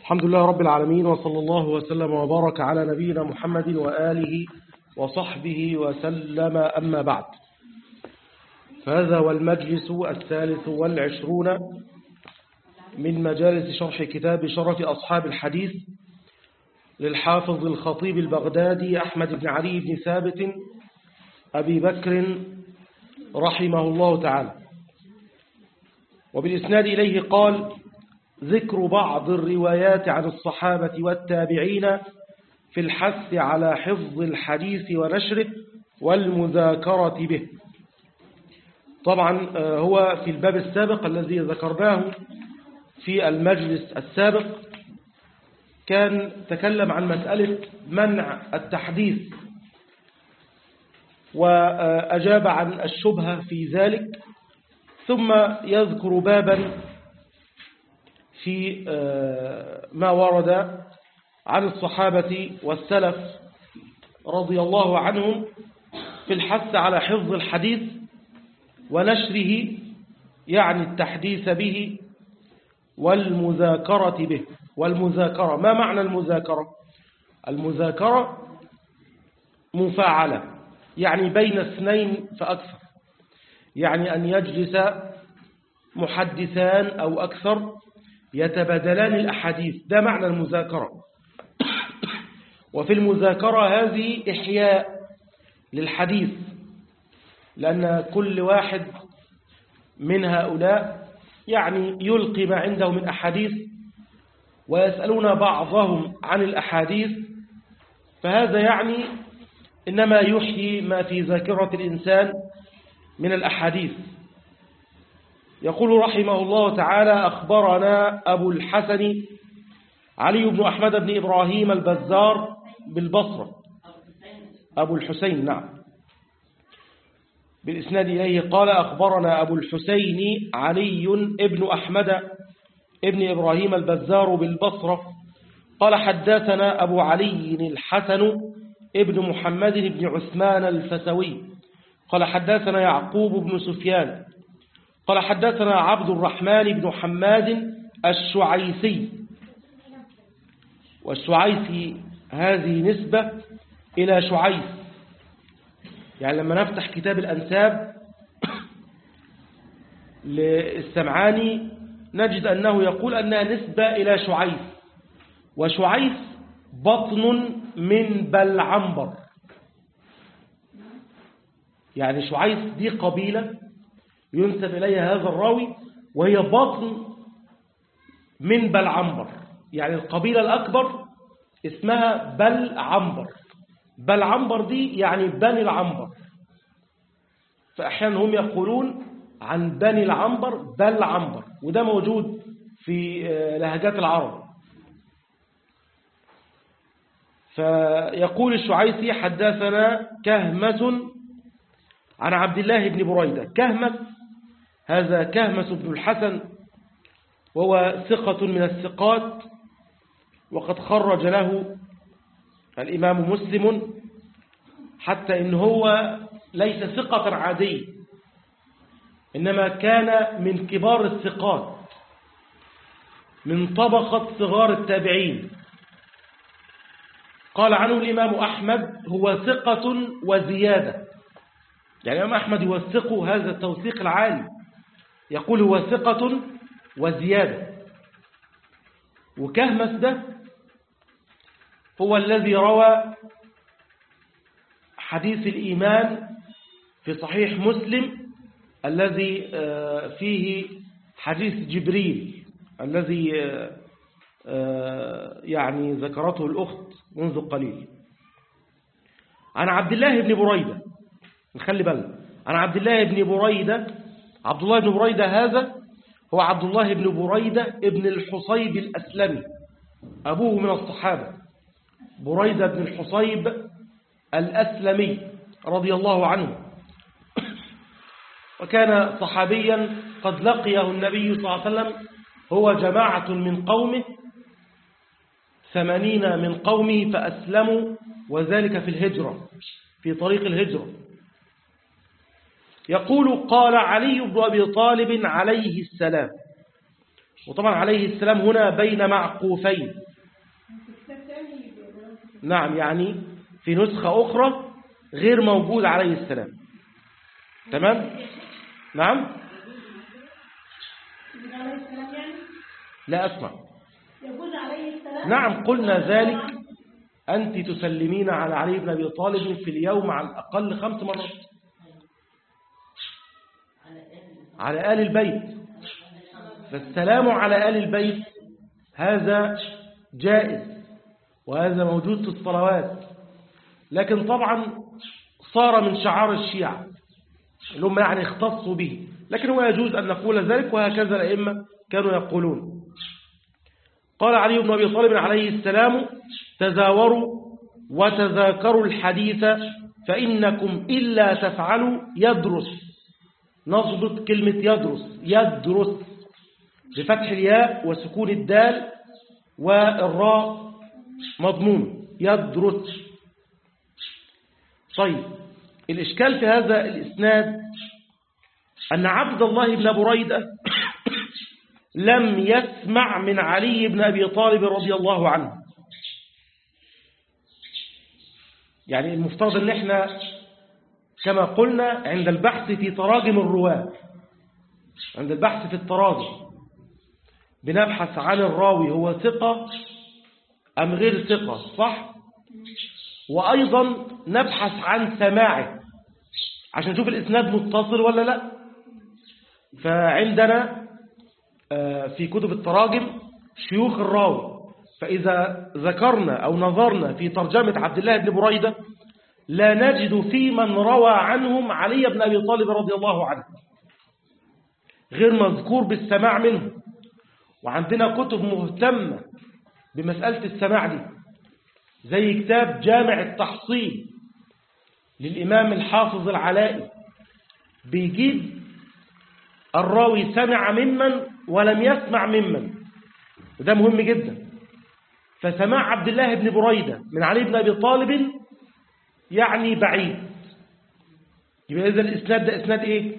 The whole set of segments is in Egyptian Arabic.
الحمد لله رب العالمين وصلى الله وسلم وبارك على نبينا محمد وآله وصحبه وسلم أما بعد فهذا هو المجلس الثالث والعشرون من مجالس شرح كتاب شرف أصحاب الحديث للحافظ الخطيب البغدادي أحمد بن علي بن ثابت أبي بكر رحمه الله تعالى وبالإسناد إليه قال ذكر بعض الروايات عن الصحابة والتابعين في الحث على حفظ الحديث ونشره والمذاكرة به طبعا هو في الباب السابق الذي ذكرناه في المجلس السابق كان تكلم عن مسألة منع التحديث وأجاب عن الشبهة في ذلك ثم يذكر بابا في ما ورد عن الصحابة والسلف رضي الله عنهم في الحث على حفظ الحديث ونشره يعني التحديث به والمذاكرة به والمذاكرة ما معنى المذاكرة المذاكرة مفاعلة يعني بين اثنين فأكثر يعني أن يجلس محدثان أو أكثر يتبادلان الأحاديث ده معنى المذاكرة وفي المذاكرة هذه إحياء للحديث لأن كل واحد من هؤلاء يعني يلقي ما عنده من أحاديث ويسألون بعضهم عن الأحاديث فهذا يعني إنما يحيي ما في ذاكرة الإنسان من الأحاديث يقول رحمه الله تعالى أخبرنا أبو الحسن علي بن أحمد بن إبراهيم البزار بالبصرة أبو الحسين نعم بالإسناد إليه قال أخبرنا أبو الحسين علي بن أحمد ابن إبراهيم البزار بالبصرة قال حدثنا أبو علي الحسن ابن محمد بن عثمان الفسوي قال حدثنا يعقوب بن سفيان قال حدثنا عبد الرحمن بن حماد الشعيسي والشعيسي هذه نسبة إلى شعيس يعني لما نفتح كتاب الأنساب للسمعاني نجد أنه يقول أنها نسبة إلى شعيس وشعيس بطن من بلعنبر يعني شعيس دي قبيلة ينسب إليها هذا الراوي وهي بطن من بلعنبر يعني القبيلة الأكبر اسمها بلعنبر بلعنبر دي يعني بني العنبر فأحيانا هم يقولون عن بني العنبر بلعنبر وده موجود في لهجات العرب فيقول الشعيسي حدثنا كهمة عن عبد الله بن بريدة كهمة هذا كهمة بن الحسن وهو ثقة من الثقات وقد خرج له الإمام مسلم حتى إن هو ليس ثقة عادي إنما كان من كبار الثقات من طبقة صغار التابعين قال عنه الإمام أحمد هو ثقة وزيادة يعني الإمام أحمد يوثق هذا التوثيق العالي يقول هو ثقة وزيادة وكهمس ده هو الذي روى حديث الإيمان في صحيح مسلم الذي فيه حديث جبريل الذي يعني ذكرته الأخت منذ قليل عن عبد الله بن بريدة نخلي بالنا عن عبد الله بن بريدة عبد الله بن بريدة هذا هو عبد الله بن بريدة ابن الحصيب الأسلمي أبوه من الصحابة بريدة بن الحصيب الأسلمي رضي الله عنه وكان صحابيا قد لقيه النبي صلى الله عليه وسلم هو جماعة من قومه ثمانين من قومه فأسلموا وذلك في الهجرة في طريق الهجرة يقول قال علي بن أبي طالب عليه السلام وطبعا عليه السلام هنا بين معقوفين نعم يعني في نسخة أخرى غير موجود عليه السلام تمام نعم عليه السلام يعني لا أسمع يجوز عليه السلام نعم قلنا ذلك أنت تسلمين على علي بن أبي طالب في اليوم على الأقل خمس مرات على آل البيت فالسلام على آل البيت هذا جائز وهذا موجود في الصلوات لكن طبعا صار من شعار الشيعة اللي هم يعني اختصوا به لكن هو يجوز أن نقول ذلك وهكذا الأئمة كانوا يقولون قال علي بن أبي طالب عليه السلام تزاوروا وتذاكروا الحديث فإنكم إلا تفعلوا يدرس نضبط كلمة يدرس يدرس بفتح الياء وسكون الدال والراء مضمون يدرس طيب الإشكال في هذا الإسناد أن عبد الله بن بريدة لم يسمع من علي بن أبي طالب رضي الله عنه يعني المفترض أن احنا كما قلنا عند البحث في تراجم الرواة عند البحث في التراجم بنبحث عن الراوي هو ثقة أم غير ثقة صح؟ وأيضا نبحث عن سماعه عشان نشوف الإسناد متصل ولا لا فعندنا في كتب التراجم شيوخ الراوي فإذا ذكرنا أو نظرنا في ترجمة عبد الله بن بريدة لا نجد في من روى عنهم علي بن أبي طالب رضي الله عنه غير مذكور بالسماع منه وعندنا كتب مهتمة بمسألة السماع دي زي كتاب جامع التحصيل للإمام الحافظ العلائي بيجيب الراوي سمع ممن ولم يسمع ممن وده مهم جدا فسماع عبد الله بن بريدة من علي بن أبي طالب يعني بعيد يبقى إذا الإسناد ده إسناد إيه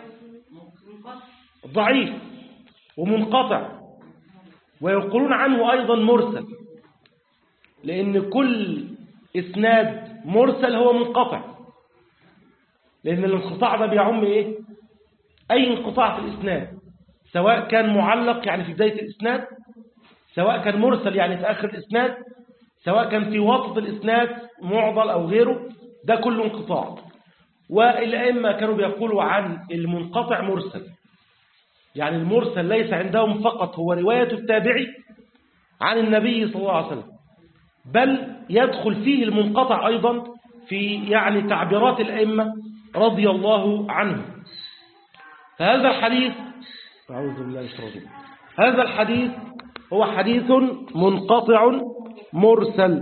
ضعيف ومنقطع ويقولون عنه أيضا مرسل لأن كل إسناد مرسل هو منقطع لأن الانقطاع ده بيعم إيه أي انقطاع في الإسناد سواء كان معلق يعني في بداية الإسناد سواء كان مرسل يعني في آخر الإسناد سواء كان في وسط الإسناد معضل أو غيره ده كله انقطاع والأئمة كانوا بيقولوا عن المنقطع مرسل يعني المرسل ليس عندهم فقط هو رواية التابعي عن النبي صلى الله عليه وسلم بل يدخل فيه المنقطع أيضا في يعني تعبيرات الأئمة رضي الله عنهم فهذا الحديث أعوذ بالله من الشيطان الرجيم هذا الحديث هو حديث منقطع مرسل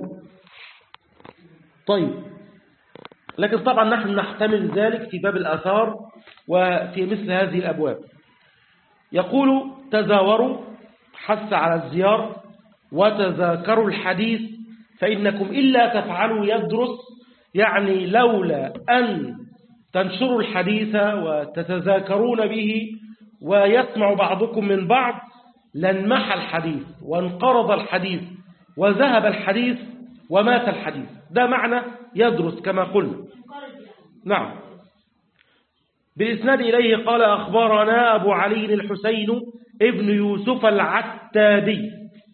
طيب لكن طبعا نحن نحتمل ذلك في باب الآثار وفي مثل هذه الأبواب يقول تزاوروا حث على الزيار وتذاكروا الحديث فإنكم إلا تفعلوا يدرس يعني لولا أن تنشروا الحديث وتتذاكرون به ويسمع بعضكم من بعض لانمح الحديث وانقرض الحديث وذهب الحديث ومات الحديث ده معنى يدرس كما قلنا نعم بالإسناد إليه قال أخبرنا أبو علي الحسين ابن يوسف العتابي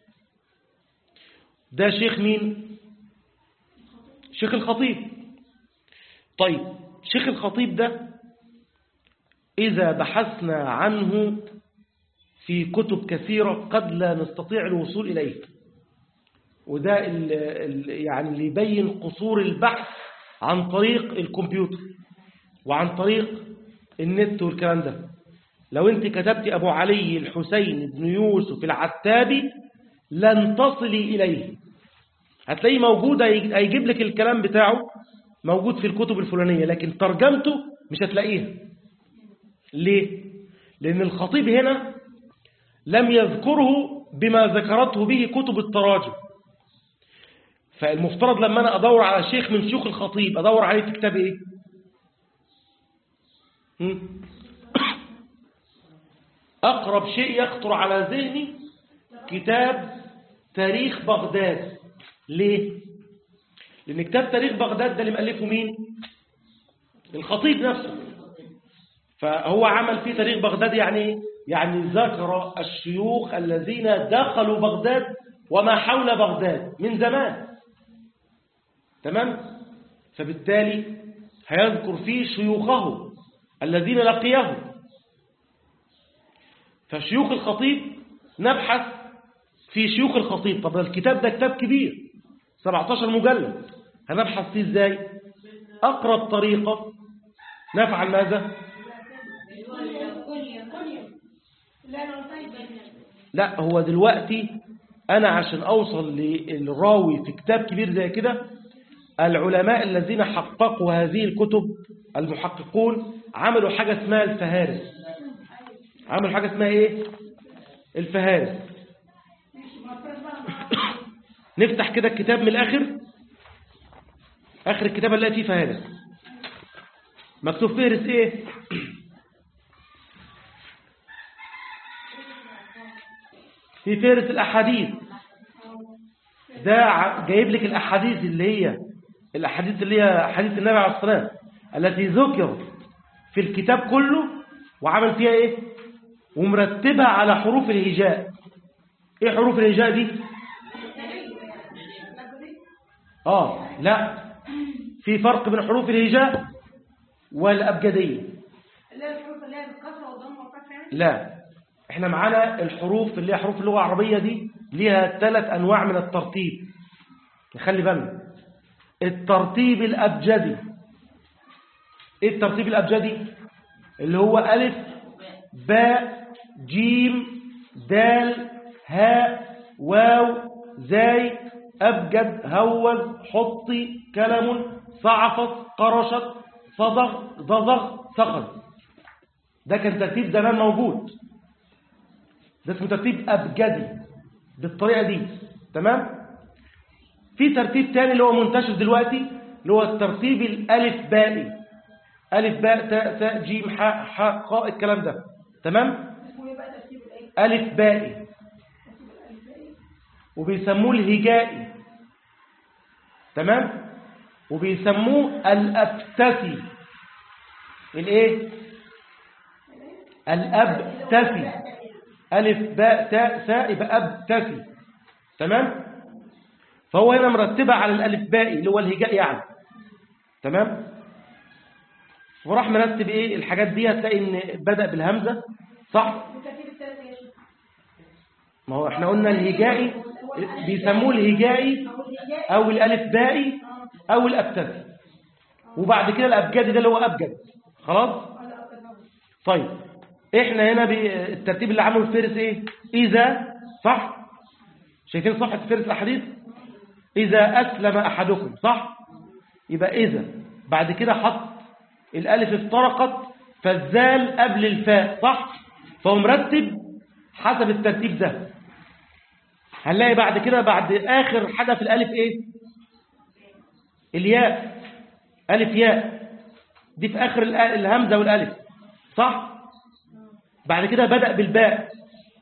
ده شيخ مين شيخ الخطيب طيب شيخ الخطيب ده إذا بحثنا عنه في كتب كثيرة قد لا نستطيع الوصول إليه وده ال ال يعني اللي يبين قصور البحث عن طريق الكمبيوتر وعن طريق النت والكلام ده لو انت كتبت أبو علي الحسين بن يوسف العتابي لن تصلي إليه هتلاقيه موجود هيجيب لك الكلام بتاعه موجود في الكتب الفلانية لكن ترجمته مش هتلاقيها ليه؟ لأن الخطيب هنا لم يذكره بما ذكرته به كتب التراجم فالمفترض لما أنا أدور على شيخ من شيوخ الخطيب أدور عليه في كتاب إيه أقرب شيء يخطر على ذهني كتاب تاريخ بغداد ليه؟ لأن كتاب تاريخ بغداد ده اللي مألفه مين؟ الخطيب نفسه فهو عمل فيه تاريخ بغداد يعني إيه؟ يعني ذكر الشيوخ الذين دخلوا بغداد وما حول بغداد من زمان تمام فبالتالي هيذكر فيه شيوخه الذين لقيهم فشيوخ الخطيب نبحث في شيوخ الخطيب طب الكتاب ده كتاب كبير 17 مجلد هنبحث فيه ازاي اقرب طريقة نفعل ماذا لا انا طيب لا هو دلوقتي أنا عشان أوصل للراوي في كتاب كبير زي كده العلماء الذين حققوا هذه الكتب المحققون عملوا حاجة اسمها الفهارس عملوا حاجة اسمها إيه؟ الفهارس نفتح كده الكتاب من الآخر آخر الكتاب نلاقي فيه فهارس مكتوب فهرس إيه؟ في فهرس الأحاديث ده ع- جايب لك الأحاديث اللي هي الأحاديث اللي هي أحاديث النبي عليه الصلاة والسلام التي ذكر في الكتاب كله وعمل فيها إيه ومرتبها على حروف الهجاء إيه حروف الهجاء دي آه لا في فرق بين حروف الهجاء والأبجدية اللي هي الحروف اللي هي بالكسره والضمه والفتح يعني لا احنا معانا الحروف اللي هي حروف اللغة العربية دي ليها ثلاث أنواع من الترتيب نخلي بالنا الترتيب الأبجدي ايه الترتيب الأبجدي اللي هو ألف باء جيم دال هاء واو زاي أبجد هوز حطي كلم صعفت قرشت صدغ ضضغ سخن ده كان ترتيب زمان موجود ده اسمه ترتيب أبجدي بالطريقة دي تمام في ترتيب تاني اللي هو منتشر دلوقتي اللي هو الترتيب الألف بائي ألف باء تاء ثاء جيم حاء حاء قاء الكلام ده تمام اسمه ايه بقى ترتيب الايه ألف بائي وبيسموه الهجائي تمام وبيسموه الأبتسي الايه الأبتسي ألف باء تاء ثاء يبقى أبتسي تمام فهو هنا مرتبة على الألف باء اللي هو الهجاء يعني تمام وراح مرتب ايه الحاجات دي هتلاقي ان بدأ بالهمزة صح الترتيب الثالث ايه ما هو احنا قلنا الهجائي بيسموه الهجائي او الالف بائي او الابتدي وبعد كده الابجدي ده اللي هو ابجد خلاص طيب احنا هنا بي- الترتيب اللي عمله الفارس ايه اذا صح شايفين صفحه فارس الاحاديث اذا اسلم احدكم صح يبقى اذا بعد كده حط الالف افترقت فالزال قبل الفاء صح فهو مرتب حسب الترتيب ده هنلاقي بعد كده بعد آخر حاجة في الألف إيه الياء ألف ياء دي في آخر الأ- الهمزة والألف صح بعد كده بدأ بالباء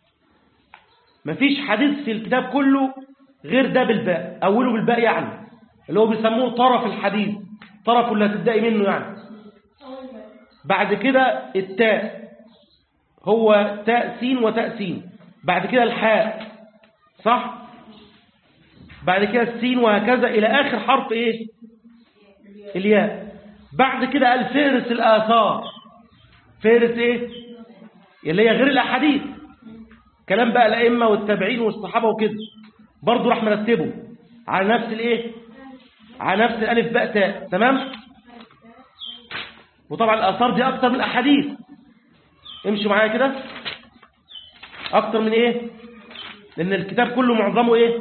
مفيش حديث في الكتاب كله غير ده بالباء أوله بالباء يعني اللي هو بيسموه طرف الحديث طرف اللي هتبدأي منه يعني بعد كده التاء هو تاء سين وتاء سين بعد كده الحاء صح بعد كده السين وهكذا إلى آخر حرف إيه الياء بعد كده قال فهرس الآثار فهرس إيه اللي هي غير الأحاديث كلام بقى الأئمة والتابعين والصحابة وكده برضه راح مرتبه على نفس الإيه على نفس الألف باء تاء تمام وطبعا الآثار دي أكتر من الأحاديث امشوا معايا كده أكتر من إيه لأن الكتاب كله معظمه إيه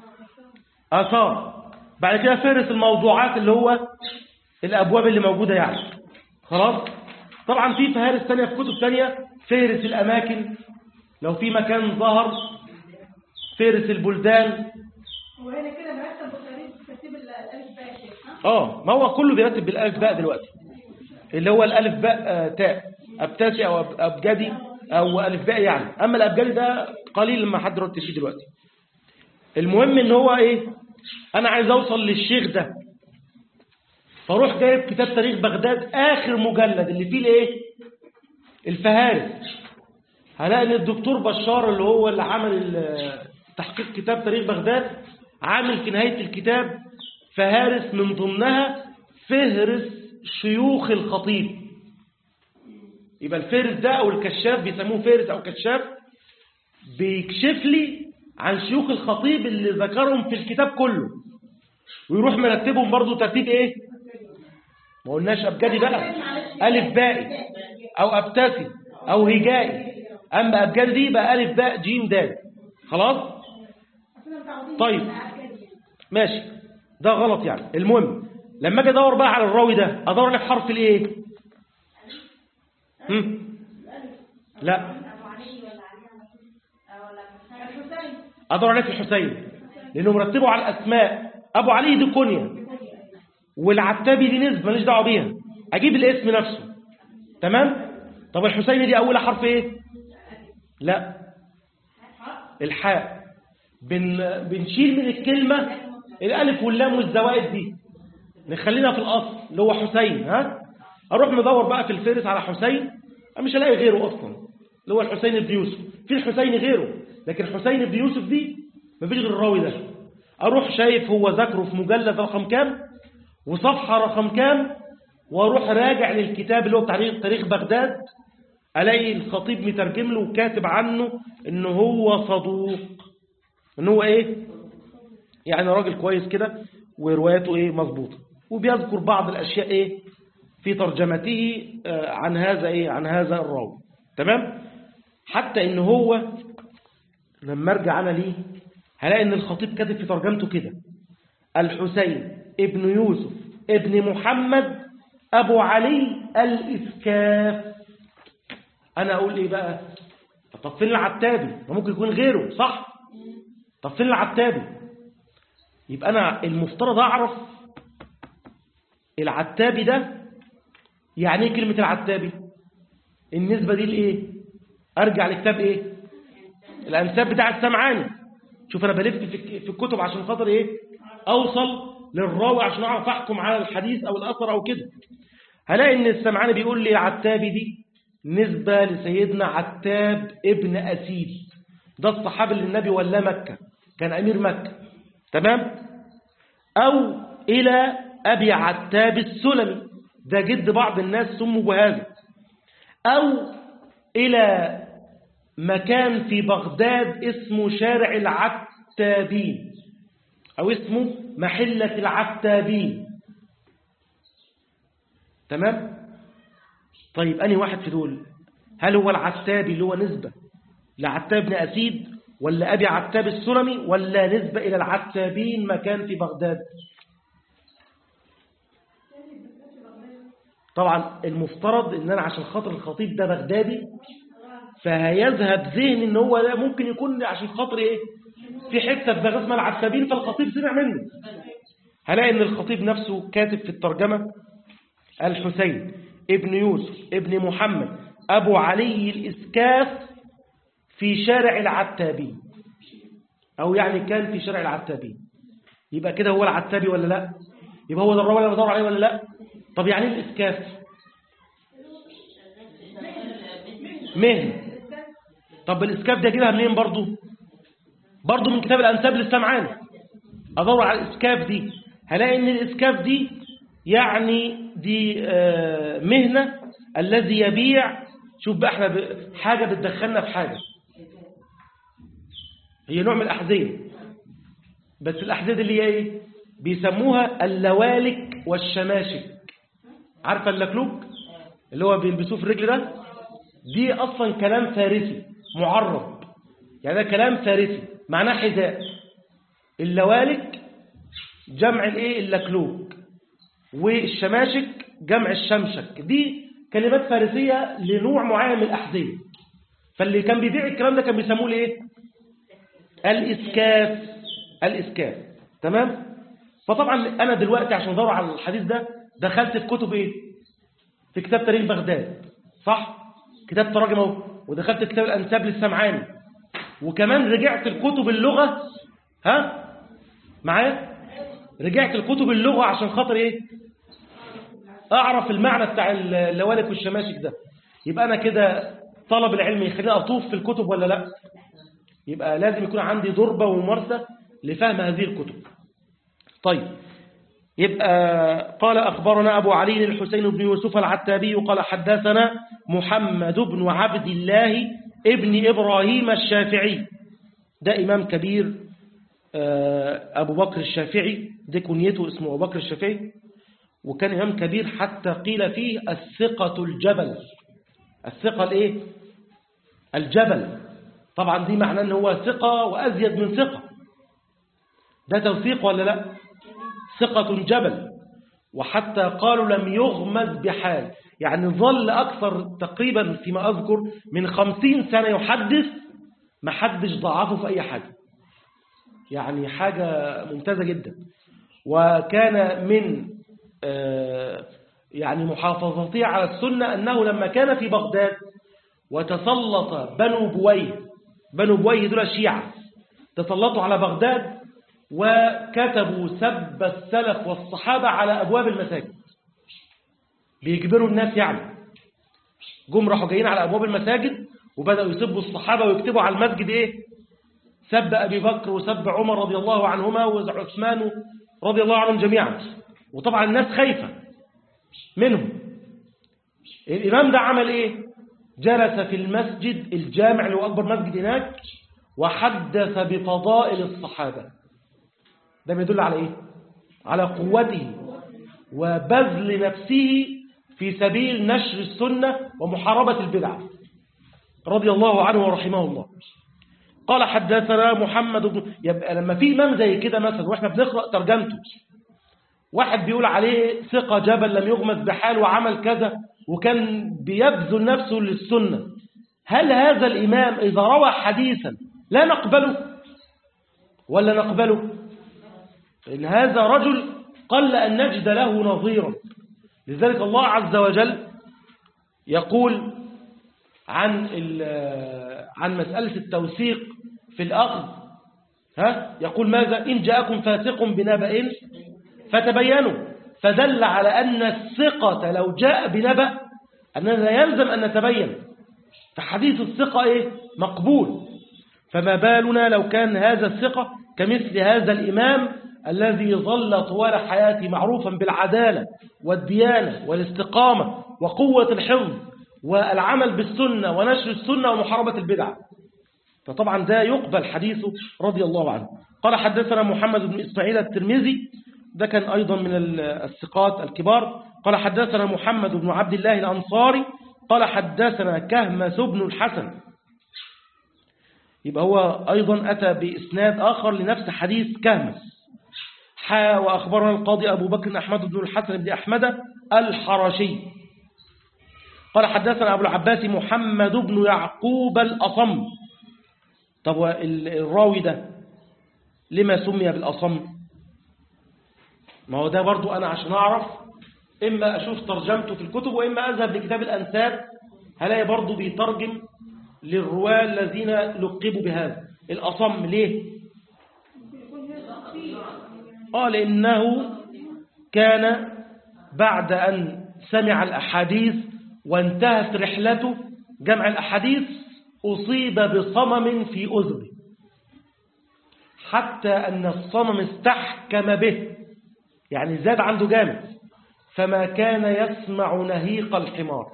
آثار بعد كده فهرس الموضوعات اللي هو الأبواب اللي موجودة يعني خلاص طبعا في فهارس تانية في كتب تانية فهرس الأماكن لو في مكان ظهر فهرس البلدان وهنا كده مرتب بطريقه ترتيب ال- الالف باء يا شيخ ها اه ما هو كله بيرتب بالالف باء دلوقتي اللي هو الالف باء آه، تاء ابتسي او أب- ابجدي او الف باء يعني اما الابجدي ده قليل ما حد رد فيه دلوقتي المهم ان هو ايه انا عايز اوصل للشيخ ده فاروح جايب كتاب تاريخ بغداد اخر مجلد اللي فيه الايه الفهارس هلاقي ان الدكتور بشار اللي هو اللي عمل ال- تحقيق كتاب تاريخ بغداد عامل في نهاية الكتاب فهارس من ضمنها فهرس شيوخ الخطيب يبقى الفهرس ده او الكشاف بيسموه فهرس او كشاف بيكشف لي عن شيوخ الخطيب اللي ذكرهم في الكتاب كله ويروح مرتبهم برضو ترتيب ايه ما قلناش ابجدي بقى الف بائي او ابتسي او هجائي اما ابجدي دي بقى الف باء جيم دال خلاص اصلا متعودين طيب. على الأبجدي. ماشي ده غلط يعني المهم لما اجي ادور بقى على الراوي ده ادور عليه في حرف الايه هم؟ لا ابو علي ولا علي على ولا الحسين ادور عليه في الحسين لانه مرتبه على الاسماء ابو علي دي كنيه والعتابي دي نسبه ماليش دعوه بيها اجيب الاسم نفسه تمام طب الحسين دي اولها حرف ايه لا الحاء بن بنشيل من الكلمه الالف واللام والزوائد دي نخلينا في الاصل اللي هو حسين ها اروح مدور بقى في الفهرس على حسين أنا مش هلاقي غيره اصلا اللي هو الحسين بن يوسف في الحسين غيره لكن حسين بن يوسف دي مفيش غير الراوي ده اروح شايف هو ذكره في مجلد رقم كام وصفحه رقم كام واروح راجع للكتاب اللي هو تاريخ تاريخ بغداد الاقي الخطيب مترجم له وكاتب عنه ان هو صدوق ان هو ايه يعني راجل كويس كده ورواياته ايه مظبوطه وبيذكر بعض الاشياء ايه في ترجمته آه، عن هذا ايه عن هذا الراوي تمام حتى ان هو لما ارجع انا ليه هلاقي ان الخطيب كاتب في ترجمته كده الحسين ابن يوسف ابن محمد ابو علي الاسكاف انا اقول ايه بقى طب فين العتابي ما ممكن يكون غيره صح طب فين العتابي يبقى انا المفترض اعرف العتابي ده يعني ايه كلمه العتابي النسبه دي لايه ارجع لكتاب ايه الانساب بتاع السمعاني شوف انا بلف في في الكتب عشان خاطر ايه اوصل للراوي عشان اعرف احكم على الحديث او الاثر او كده هلاقي ان السمعاني بيقول لي عتابي دي نسبة لسيدنا عتاب ابن أسيد ده الصحابي اللي النبي ولاه مكة كان أمير مكة تمام أو إلى أبي عتاب السلمي ده جد بعض الناس سموا بهذا أو إلى مكان في بغداد اسمه شارع العتابين أو اسمه محلة العتابين تمام طيب أني واحد في دول هل هو العتابي اللي هو نسبة لعتاب بن أسيد ولا أبي عتاب السلمي ولا نسبة إلى العتابين مكان في بغداد طبعا المفترض ان انا عشان خاطر الخطيب ده بغدادي فهيذهب ذهني ان هو ده ممكن يكون عشان خاطر ايه في حته في بغداد اسمها العتابين فالخطيب سمع منه هلاقي ان الخطيب نفسه كاتب في الترجمه الحسين ابن يوسف ابن محمد ابو علي الاسكاف في شارع العتابين او يعني كان في شارع العتابين يبقى كده هو العتابي ولا لا يبقى هو ده الراوي اللي بدور عليه ولا لا طب يعني ايه الاسكاف مهن طب الاسكاف ده اجيبها منين برضو برضو من كتاب الانساب للسمعاني ادور على الاسكاف دي هلاقي ان الاسكاف دي يعني دي آه، مهنة الذي يبيع شوف بقى احنا ب- حاجة بتدخلنا في حاجة هي نوع من الأحذية بس الأحذية دي اللي هي ايه بيسموها اللوالك والشماشك عارفة اللكلوك اللي هو بيلبسوه في الرجل ده دي أصلا كلام فارسي معرب يعني ده كلام فارسي معناه حذاء اللوالك جمع الايه اللكلوك والشماشك جمع الشمشك دي كلمات فارسية لنوع معين من الأحذية فاللي كان بيبيع الكلام ده كان بيسموه ايه الإسكاف الإسكاف تمام فطبعا أنا دلوقتي عشان أدور على الحديث ده دخلت في كتب ايه في كتاب تاريخ بغداد صح كتاب تراجم اهو ودخلت كتاب الأنساب للسمعاني وكمان رجعت الكتب اللغة ها معايا رجعت الكتب اللغة عشان خاطر ايه اعرف المعنى بتاع اللوالك والشماشك ده يبقى انا كده طلب العلم يخليني اطوف في الكتب ولا لا يبقى لازم يكون عندي ضربة وممارسة لفهم هذه الكتب طيب يبقى قال أخبرنا أبو علي الحسين بن يوسف العتابي قال حدثنا محمد بن عبد الله ابن إبراهيم الشافعي ده إمام كبير أبو بكر الشافعي ده كنيته اسمه أبو بكر الشافعي وكان إمام كبير حتى قيل فيه الثقة الجبل الثقة الإيه؟ الجبل طبعا دي معناه ان هو ثقة وأزيد من ثقة ده توثيق ولا لا ثقة جبل وحتى قالوا لم يغمز بحال يعني ظل أكثر تقريبا فيما أذكر من خمسين سنة يحدث ما حدش ضعفه في أي حاجة يعني حاجة ممتازة جدا وكان من يعني محافظته على السنة أنه لما كان في بغداد وتسلط بنو بويه بنو بويه دول الشيعة تسلطوا على بغداد وكتبوا سب السلف والصحابة على أبواب المساجد بيجبروا الناس يعني جم راحوا جايين على أبواب المساجد وبدأوا يسبوا الصحابة ويكتبوا على المسجد إيه سب أبي بكر وسب عمر رضي الله عنهما وعثمان رضي الله عنهم جميعا وطبعا الناس خايفة منهم الإمام ده عمل إيه جلس في المسجد الجامع اللي هو أكبر مسجد هناك وحدث بفضائل الصحابة ده بيدل على إيه على قوته وبذل نفسه في سبيل نشر السنة ومحاربة البدع رضي الله عنه ورحمه الله قال حدثنا محمد بن يبقى لما في إمام زي كده مثلا واحنا بنقرأ ترجمته واحد بيقول عليه ثقة جبل لم يغمز بحال وعمل كذا وكان بيبذل نفسه للسنة هل هذا الإمام إذا روى حديثا لا نقبله ولا نقبله إن هذا رجل قل أن نجد له نظيرا لذلك الله عز وجل يقول عن عن مسألة التوثيق في الأخذ ها يقول ماذا إن جاءكم فاسق بنبأ فتبينوا فدل على أن الثقة لو جاء بنبأ أننا لا يلزم أن نتبين فحديث الثقة إيه؟ مقبول فما بالنا لو كان هذا الثقة كمثل هذا الإمام الذي ظل طوال حياته معروفا بالعدالة والديانة والاستقامة وقوة الحفظ والعمل بالسنة ونشر السنة ومحاربة البدع فطبعا ده يقبل حديثه رضي الله عنه قال حدثنا محمد بن إسماعيل الترمذي ده كان أيضا من الثقات الكبار قال حدثنا محمد بن عبد الله الأنصاري قال حدثنا كهمس بن الحسن يبقى هو أيضا أتى بإسناد آخر لنفس حديث كهمس حا وأخبرنا القاضي أبو بكر أحمد بن الحسن بن أحمد الحرشي قال حدثنا أبو العباس محمد بن يعقوب الأصم طب الراوي ده لما سمي بالأصم ما هو ده برضو أنا عشان أعرف إما أشوف ترجمته في الكتب وإما أذهب لكتاب الأنساب هلاقي برضو بيترجم للرواة الذين لقبوا بهذا الأصم ليه قال لأنه كان بعد أن سمع الأحاديث وانتهت رحلته جمع الأحاديث أصيب بصمم في أذنه حتى أن الصمم استحكم به يعني زاد عنده جامد فما كان يسمع نهيق الحمار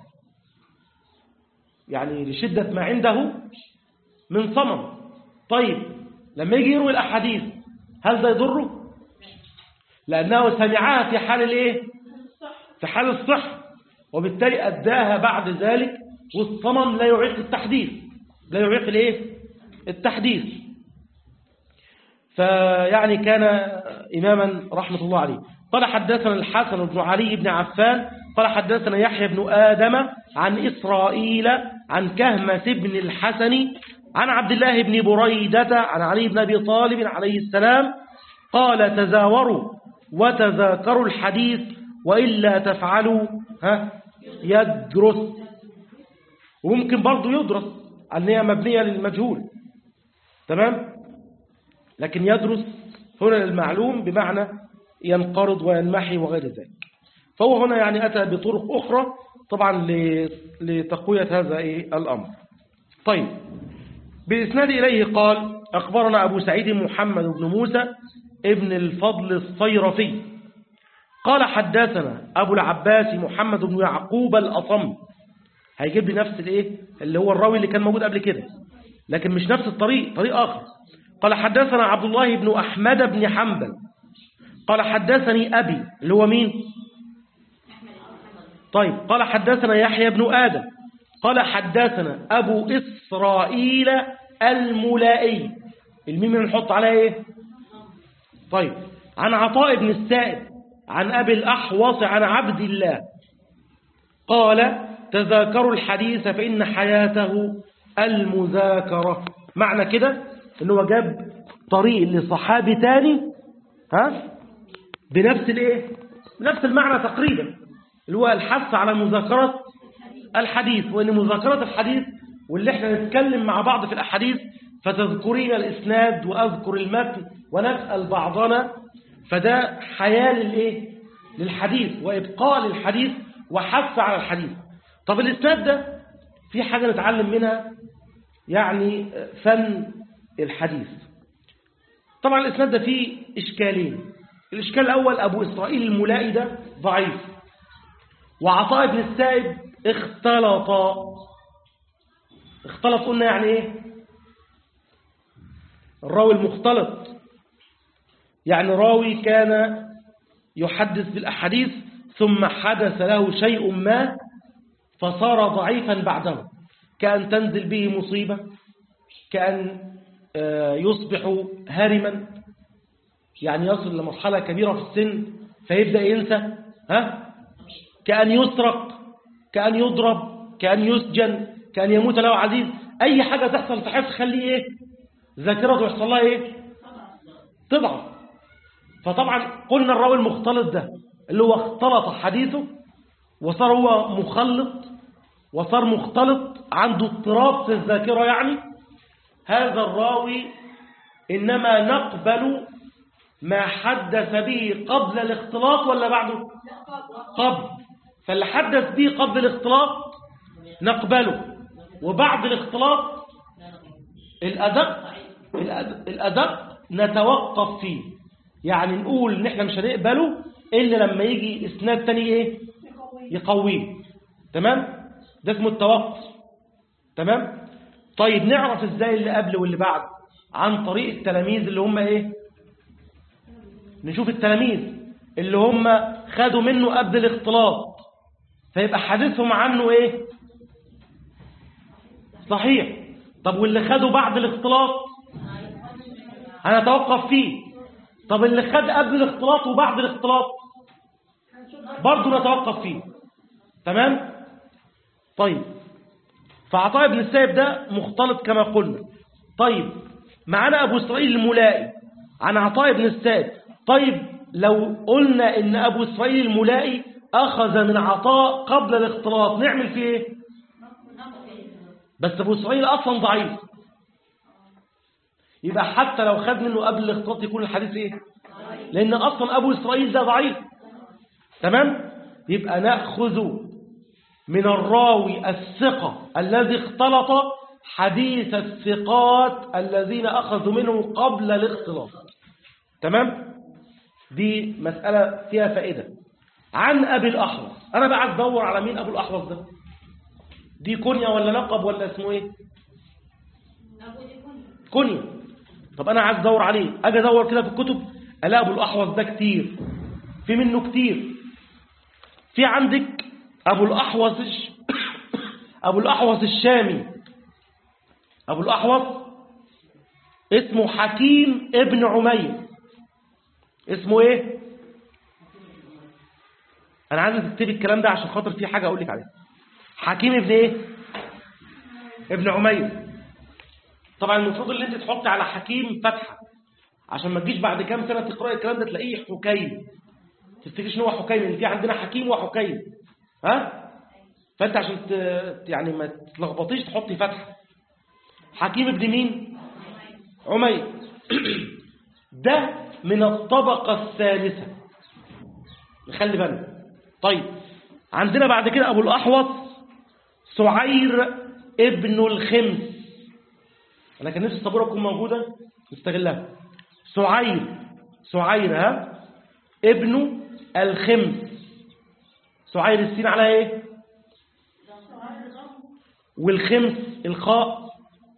يعني لشدة ما عنده من صمم طيب لما يجي يروي الأحاديث هل ده يضره لأنه سمعها في حال الايه في حال الصح وبالتالي أداها بعد ذلك والصمم لا يعيق التحديث لا يعيق الايه التحديث فيعني كان إماما رحمة الله عليه قال حدثنا الحسن بن علي بن عفان قال حدثنا يحيى بن آدم عن إسرائيل عن كهمس بن الحسن عن عبد الله بن بريدة عن علي بن أبي طالب عليه السلام قال تزاوروا وتذاكروا الحديث وإلا تفعلوا ها يدرس وممكن برضه يدرس ان هي مبنية للمجهول تمام لكن يدرس هنا للمعلوم بمعنى ينقرض وينمحي وغير ذلك فهو هنا يعني أتى بطرق أخرى طبعا ل- لتقوية هذا إيه الأمر طيب بإسناد إليه قال أخبرنا أبو سعيد محمد بن موسى ابن الفضل الصيرفي قال حدثنا أبو العباس محمد بن يعقوب الأصم هيجيب لي نفس الايه اللي هو الراوي اللي كان موجود قبل كده لكن مش نفس الطريق طريق آخر قال حدثنا عبد الله بن أحمد بن حنبل قال حدثني أبي اللي هو مين طيب قال حدثنا يحيى بن آدم قال حدثنا أبو إسرائيل الملائي الميم اللي نحط عليها إيه طيب عن عطاء بن السائب عن أبي الأحوص عن عبد الله قال تذاكروا الحديث فإن حياته المذاكرة معنى كده إنه هو جاب طريق لصحابي تاني ها بنفس الايه نفس المعنى تقريبا اللي هو الحث على مذاكرة الحديث وإن مذاكرة الحديث واللي احنا نتكلم مع بعض في الأحاديث فتذكرين الإسناد وأذكر المتن ونسأل بعضنا فده حياة للإيه للحديث وإبقاء للحديث وحث على الحديث طب الإسناد ده في حاجة نتعلم منها يعني فن الحديث طبعا الإسناد ده فيه إشكالين الإشكال الأول أبو إسرائيل الملائي ده ضعيف وعطاء بن السائب اختلط اختلط قلنا يعني ايه الراوي المختلط يعني راوي كان يحدث بالأحاديث ثم حدث له شيء ما فصار ضعيفا بعده كأن تنزل به مصيبة كأن آه، يصبح هارما يعني يصل لمرحلة كبيرة في السن فيبدأ ينسى ها كأن يسرق كأن يضرب كأن يسجن كأن يموت له عزيز أي حاجة تحصل في حياته تخليه إيه ذاكرته يحصل لها إيه تضعف فطبعا قلنا الراوي المختلط ده اللي هو اختلط حديثه وصار هو مخلط وصار مختلط عنده اضطراب في الذاكرة يعني هذا الراوي إنما نقبل ما حدث به قبل الاختلاط ولا بعده قبل فاللي حدث به قبل الاختلاط نقبله وبعد الاختلاط الأدق الأدق, الأدق نتوقف فيه يعني نقول ان احنا مش هنقبله الا لما يجي اسناد تاني ايه يقويه تمام ده اسمه التوقف تمام طيب نعرف ازاي اللي قبل واللي بعد عن طريق التلاميذ اللي هم ايه نشوف التلاميذ اللي هم خدوا منه قبل الاختلاط فيبقى حديثهم عنه ايه صحيح طب واللي خدوا بعد الاختلاط هنتوقف فيه طب اللي خد قبل الاختلاط وبعد الاختلاط برضه نتوقف فيه تمام طيب فعطاء بن السائب ده مختلط كما قلنا طيب معانا أبو إسرائيل الملائي عن عطاء بن السائب طيب لو قلنا إن أبو إسرائيل الملائي أخذ من عطاء قبل الاختلاط نعمل فيه إيه بس أبو إسرائيل أصلا ضعيف يبقى حتى لو خد منه قبل الاختلاط يكون الحديث إيه لأن أصلا أبو إسرائيل ده ضعيف تمام يبقى نأخذ من الراوي الثقة الذي اختلط حديث الثقات الذين أخذوا منه قبل الاختلاط تمام دي مسألة فيها فائدة عن أبي الأحوص أنا بقى عايز أدور على مين أبو الأحوص ده دي كنية ولا لقب ولا اسمه إيه كنية طب أنا عايز أدور عليه أجي أدور كده في الكتب ألاقي أبو الأحوص ده كتير في منه كتير في عندك أبو الأحوص الش... أبو الأحوص الشامي أبو الأحوص اسمه حكيم ابن عمير اسمه ايه انا عايز تكتبي الكلام ده عشان خاطر في حاجة اقول لك عليها حكيم ابن ايه ابن عمير طبعا المفروض اللي انت تحطي على حكيم فتحة عشان ما تجيش بعد كام سنة تقرأي الكلام ده تلاقيه حكيم تفتكرش ان هو حكيم ان في عندنا حكيم وحكيم ها فانت عشان ت... يعني ما تلخبطيش تحطي فتحه حكيم ابن مين عمير ده من الطبقة الثالثة نخلي بالنا طيب عندنا بعد كده أبو الأحوص سعير ابن الخمس أنا كان نفسي السبورة تكون موجودة نستغلها سعير سعير ها ابن الخمس سعير السين على ايه والخمس الخاء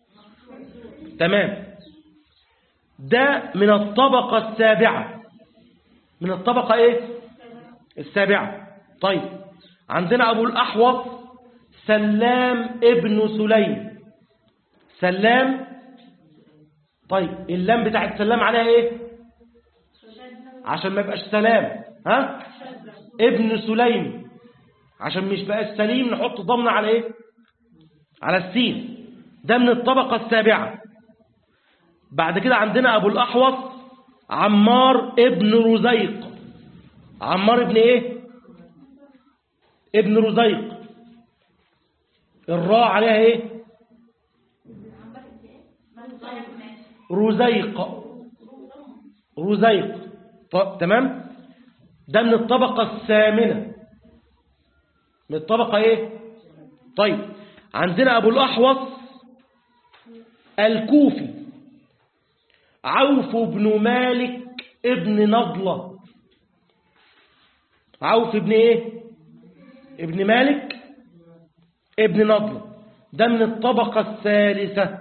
تمام ده من الطبقة السابعة من الطبقة ايه السابعة طيب عندنا ابو الاحوص سلام ابن سليم سلام طيب اللام بتاعت سلام عليها ايه عشان ما يبقاش سلام ها ابن سليم عشان مش بقى سليم نحط ضمن على ايه على السين ده من الطبقة السابعة بعد كده عندنا أبو الأحوص عمار ابن رزيق عمار ابن إيه ابن رزيق الراء عليها إيه رزيق رزيق ط- تمام ده من الطبقة الثامنة من الطبقة إيه طيب عندنا أبو الأحوص الكوفي عوف بن مالك ابن نضلة عوف ابن ايه ابن مالك ابن نضلة ده من الطبقة الثالثة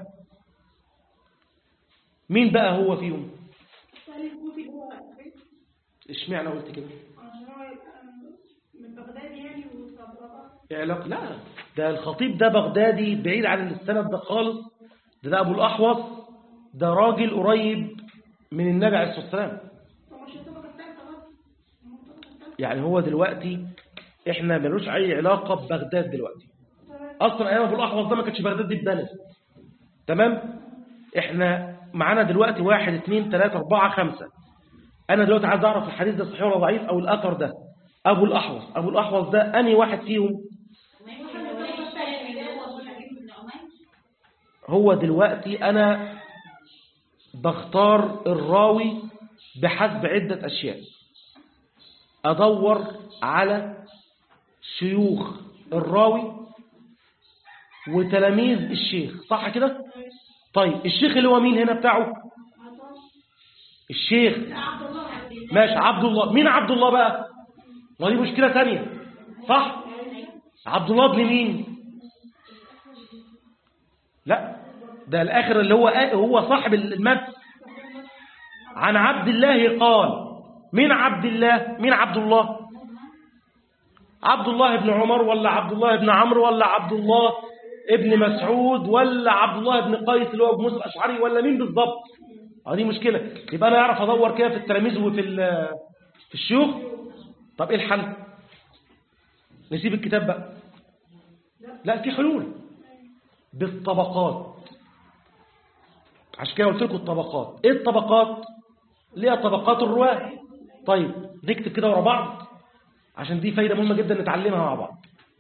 مين بقى هو فيهم سؤال الكوفي هو اشمعنى قلت كده عشان هو يبقى من بغداد يعني وطبقات إيه علاقة لا ده الخطيب ده بغدادي بعيد عن السند ده خالص ده, ده أبو الأحوص ده راجل قريب من النبي عليه الصلاة والسلام هو مش الطبقة الثالثة برضه هو الطبقة الثالثة يعني هو دلوقتي احنا ملوش اي علاقة ببغداد دلوقتي اصلا ايام ابو الاحوص ده ما كانتش بغداد دي ببلد تمام احنا معانا دلوقتي واحد اتنين تلاتة اربعة خمسة انا دلوقتي عايز اعرف الحديث ده صحيح ولا ضعيف او الاثر ده ابو الاحوص ابو الاحوص ده انهي واحد فيهم هو دلوقتي انا بختار الراوي بحسب عدة اشياء ادور على شيوخ الراوي وتلاميذ الشيخ صح كده طيب الشيخ اللي هو مين هنا بتاعه الشيخ ماشي عبد الله مين عبد الله بقى ودي مشكلة تانية صح عبد الله ابن مين لا ده الاخر اللي هو هو صاحب المتن عن عبد الله قال مين عبد الله مين عبد الله عبد الله بن عمر ولا عبد الله بن عمرو ولا عبد الله ابن مسعود ولا عبد الله بن قيس اللي هو ابو موسى الاشعري ولا مين بالظبط اه دي مشكله يبقى انا اعرف ادور كده في التلاميذ وفي ال- في الشيوخ طب ايه الحل نسيب الكتاب بقى لا في حلول بالطبقات عشان كده قلت لكم الطبقات ايه الطبقات اللي هي طبقات الرواه طيب نكتب كده ورا بعض عشان دي فايدة مهمة جدا نتعلمها مع بعض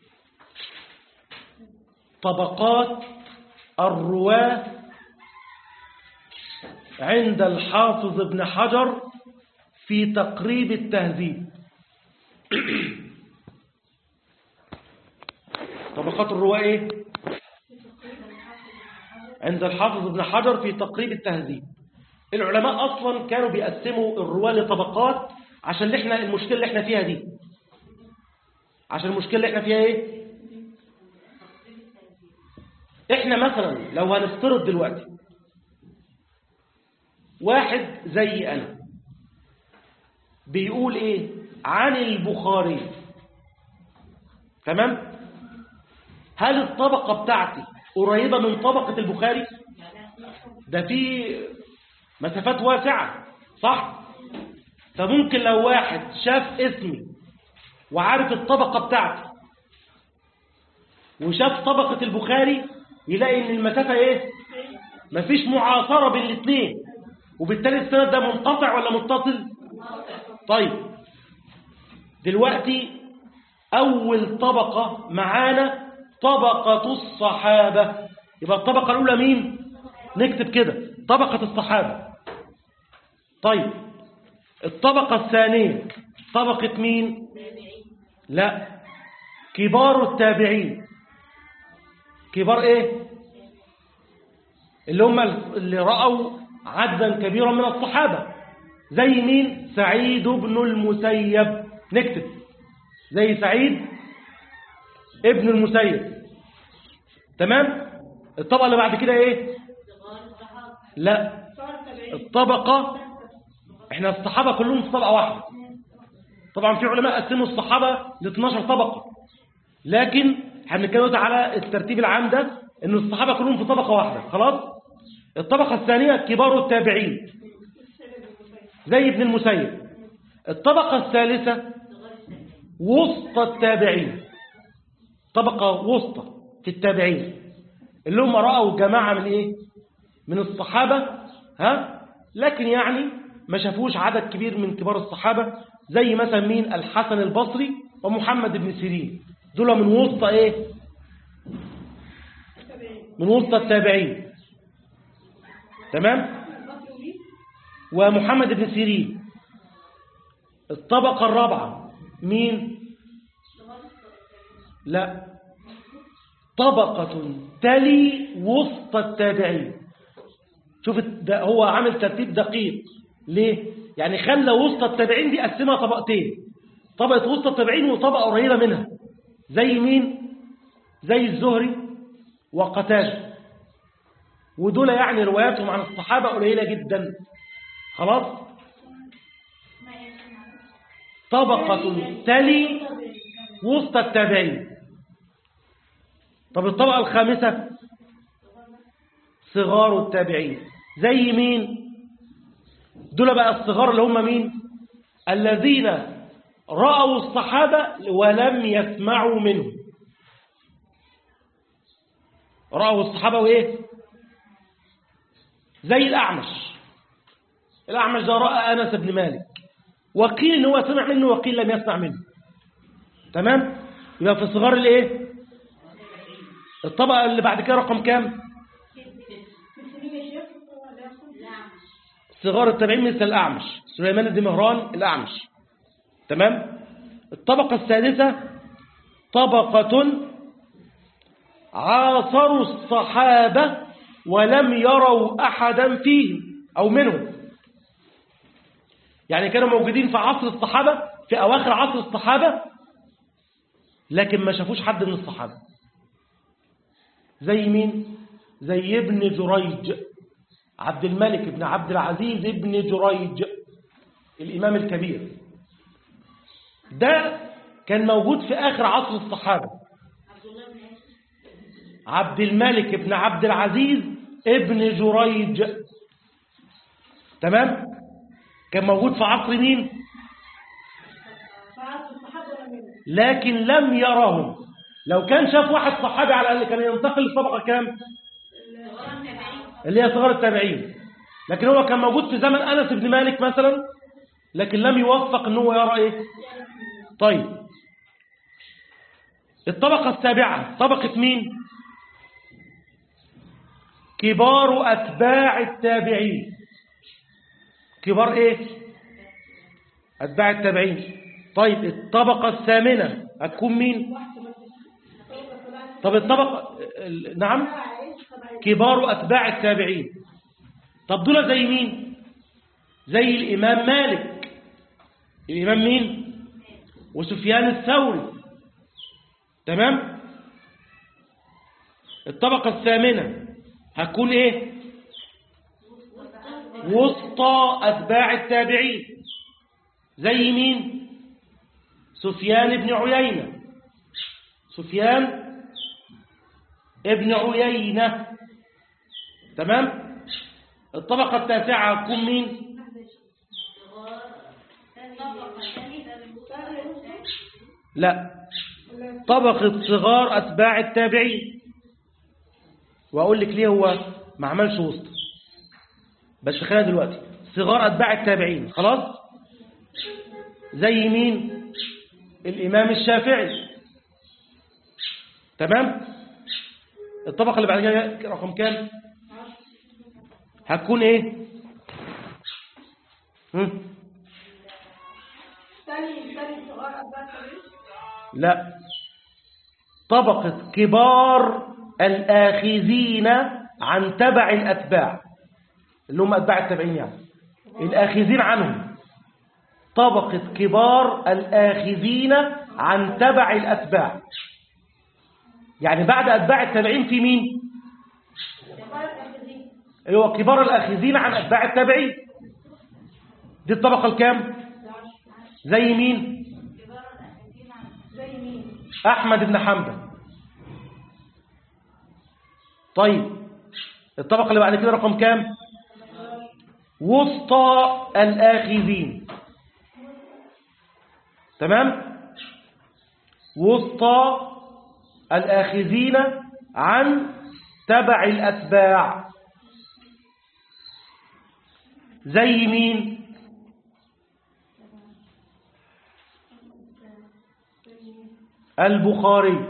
طبقات الرواة عند الحافظ ابن حجر في تقريب التهذيب طبقات الرواة ايه عند الحافظ ابن حجر في تقريب التهذيب العلماء اصلا كانوا بيقسموا الرواة لطبقات عشان اللي احنا المشكلة اللي احنا فيها دي عشان المشكلة اللي احنا فيها ايه احنا مثلا لو هنفترض دلوقتي واحد زي انا بيقول ايه عن البخاري تمام هل الطبقة بتاعتي قريبة من طبقة البخاري ده في مسافات واسعة صح فممكن لو واحد شاف اسمي وعارف الطبقة بتاعتي وشاف طبقة البخاري يلاقي ان المسافة ايه مفيش معاصرة بين الاثنين وبالتالي السند ده منقطع ولا متصل طيب دلوقتي أول طبقة معانا طبقة الصحابة يبقى الطبقة الأولى مين نكتب كده طبقة الصحابة طيب الطبقة الثانية طبقة مين لا كبار التابعين كبار ايه اللي هم اللي رأوا عددا كبيرا من الصحابة زي مين سعيد بن المسيب نكتب زي سعيد ابن المسيب تمام الطبقة اللي بعد كده ايه لا الطبقة احنا الصحابة كلهم في طبقة واحدة طبعا في علماء قسموا الصحابة ل 12 طبقة لكن هنتكلم على الترتيب العام ده ان الصحابة كلهم في طبقة واحدة خلاص الطبقة الثانية كبار التابعين زي ابن المسيب الطبقة الثالثة وسط التابعين طبقة وسطى في التابعين اللي هم رأوا جماعة من ايه من الصحابة ها لكن يعني ما شافوش عدد كبير من كبار الصحابة زي مثلا مين الحسن البصري ومحمد بن سيرين دول من وسط ايه من وسط التابعين تمام ومحمد بن سيرين الطبقة الرابعة مين لا طبقة تلي وسط التابعين شوف ده هو عامل ترتيب دقيق ليه يعني خلى وسط التابعين دي قسمها طبقتين طبقة وسط التابعين وطبقة قريبة منها زي مين زي الزهري وقتاده ودول يعني رواياتهم عن الصحابة قليلة جدا خلاص طبقة تلي وسط التابعين طب الطبقة الخامسة صغار التابعين زي مين دول بقى الصغار اللي هم مين الذين رأوا الصحابة ولم يسمعوا منهم رأوا الصحابة وإيه زي الأعمش الأعمش ده رأى أنس بن مالك وقيل إن هو سمع منه وقيل لم يسمع منه تمام يبقى في صغار الإيه الطبقة اللي بعد كده رقم كام صغار التابعين مثل الأعمش سليمان بن مهران الأعمش تمام الطبقة السادسة طبقة عاصروا الصحابة ولم يروا أحدا فيهم أو منهم يعني كانوا موجودين في عصر الصحابة في أواخر عصر الصحابة لكن ما شافوش حد من الصحابة زي مين زي ابن جريج عبد الملك بن عبد العزيز ابن جريج الإمام الكبير ده كان موجود في آخر عصر الصحابة عبد الملك بن عبد العزيز ابن جريج تمام كان موجود في عصر مين لكن لم يرهم لو كان شاف واحد صحابي على الأقل كان ينتقل للطبقة كام اللي هي صغار التابعين لكن هو كان موجود في زمن أنس بن مالك مثلا لكن لم يوفق ان هو يرى ايه طيب الطبقة السابعة طبقة مين كبار أتباع التابعين كبار ايه أتباع التابعين طيب الطبقة الثامنة هتكون مين طب الطبقة نعم كبار أتباع التابعين طب دول زي مين زي الإمام مالك الإمام مين وسفيان الثوري تمام الطبقة الثامنة هتكون ايه وسطى أتباع التابعين زي مين سفيان بن عيينة سفيان ابن عيينة تمام الطبقة التاسعة هتكون مين لا طبقة صغار أتباع التابعين وأقول لك ليه هو ما عملش وسط بس خلينا دلوقتي صغار أتباع التابعين خلاص زي مين الإمام الشافعي تمام الطبقة اللي بعد كده رقم كام هتكون ايه هم؟ ثاني ثاني سؤال أتباع التابعين لا طبقة كبار الآخذين عن تبع الأتباع اللي هم أتباع التابعين يعني الآخذين عنهم طبقة كبار الآخذين عن تبع الأتباع يعني بعد أتباع التابعين في مين؟ كبار الأخذين اللي هو كبار الآخذين عن أتباع التابعين دي الطبقة الكام؟ زي مين؟ زي مين؟ أحمد بن حنبل طيب الطبقة اللي بعد كده رقم كام وسطى الآخذين تمام وسطى الآخذين عن تبع الأتباع زي مين البخاري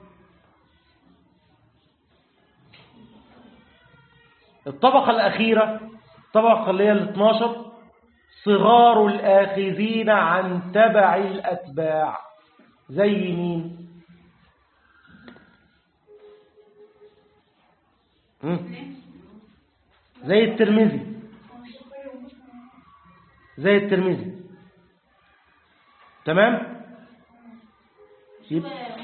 الطبقة الأخيرة الطبقة اللي هي ال 12 صغار الآخذين عن تبع الأتباع زي مين مم. زي الترمذي زي الترمذي تمام يبقى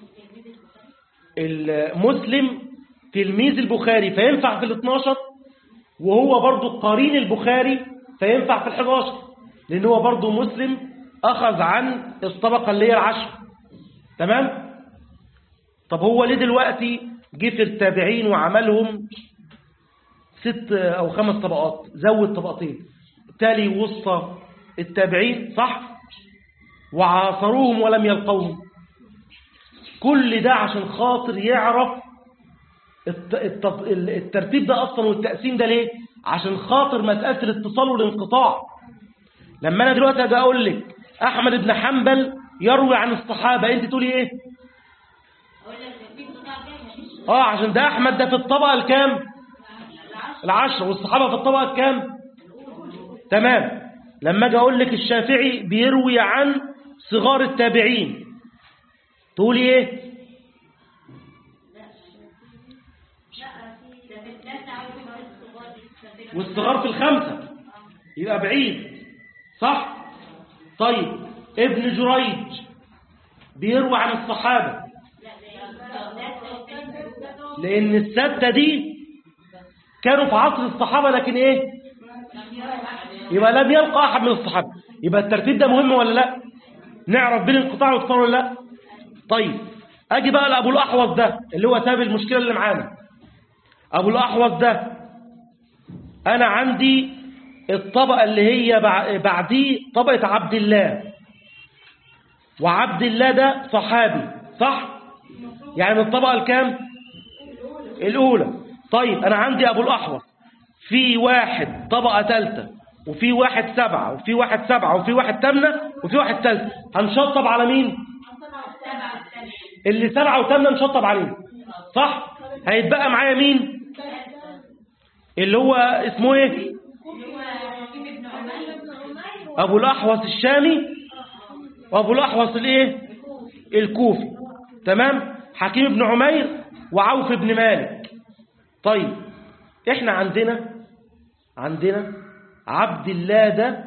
المسلم تلميذ البخاري فينفع في ال 12 وهو برضو قرين البخاري فينفع في ال 11 لأن هو برضو مسلم أخذ عن الطبقة اللي هي العشر تمام طب هو ليه دلوقتي جه في التابعين وعملهم ست أو خمس طبقات زود طبقتين تالي وسط التابعين صح وعاصروهم ولم يلقوهم كل ده عشان خاطر يعرف الت- الت- الترتيب ده أصلا والتقسيم ده ليه عشان خاطر مسألة الاتصال والانقطاع لما أنا دلوقتي أجي أقول لك أحمد بن حنبل يروي عن الصحابة أنت تقولي إيه آه عشان ده أحمد ده في الطبقة الكام العشرة والصحابة في الطبقة الكام تمام لما أجي أقول لك الشافعي بيروي عن صغار التابعين تقولي إيه والصغار في الخمسة يبقى بعيد صح طيب ابن جريج بيروي عن الصحابة لأن الستة دي كانوا في عصر الصحابة لكن إيه يبقى لم يلقى أحد من الصحابة يبقى الترتيب ده مهم ولا لا نعرف بين القطاع والقطاع ولا لا طيب أجي بقى لأبو الأحوص ده اللي هو ساب المشكلة اللي معانا أبو الأحوص ده أنا عندي الطبقة اللي هي بع- بعديه طبقة عبد الله وعبد الله ده صحابي صح؟ يعني من الطبقة الكام؟ الأولى طيب أنا عندي أبو الأحوص في واحد طبقة ثالثة وفي واحد سبعة وفي واحد سبعة وفي واحد ثامنة وفي واحد ثالثة هنشطب على مين؟ اللي سبعة وثامنة نشطب عليه صح؟ هيتبقى معايا مين؟ اللي هو اسمه ايه؟ أبو الأحوص الشامي وأبو الأحوص الإيه؟ الكوفي تمام؟ حكيم بن عمير وعوف بن مالك طيب إحنا عندنا عندنا عبد الله ده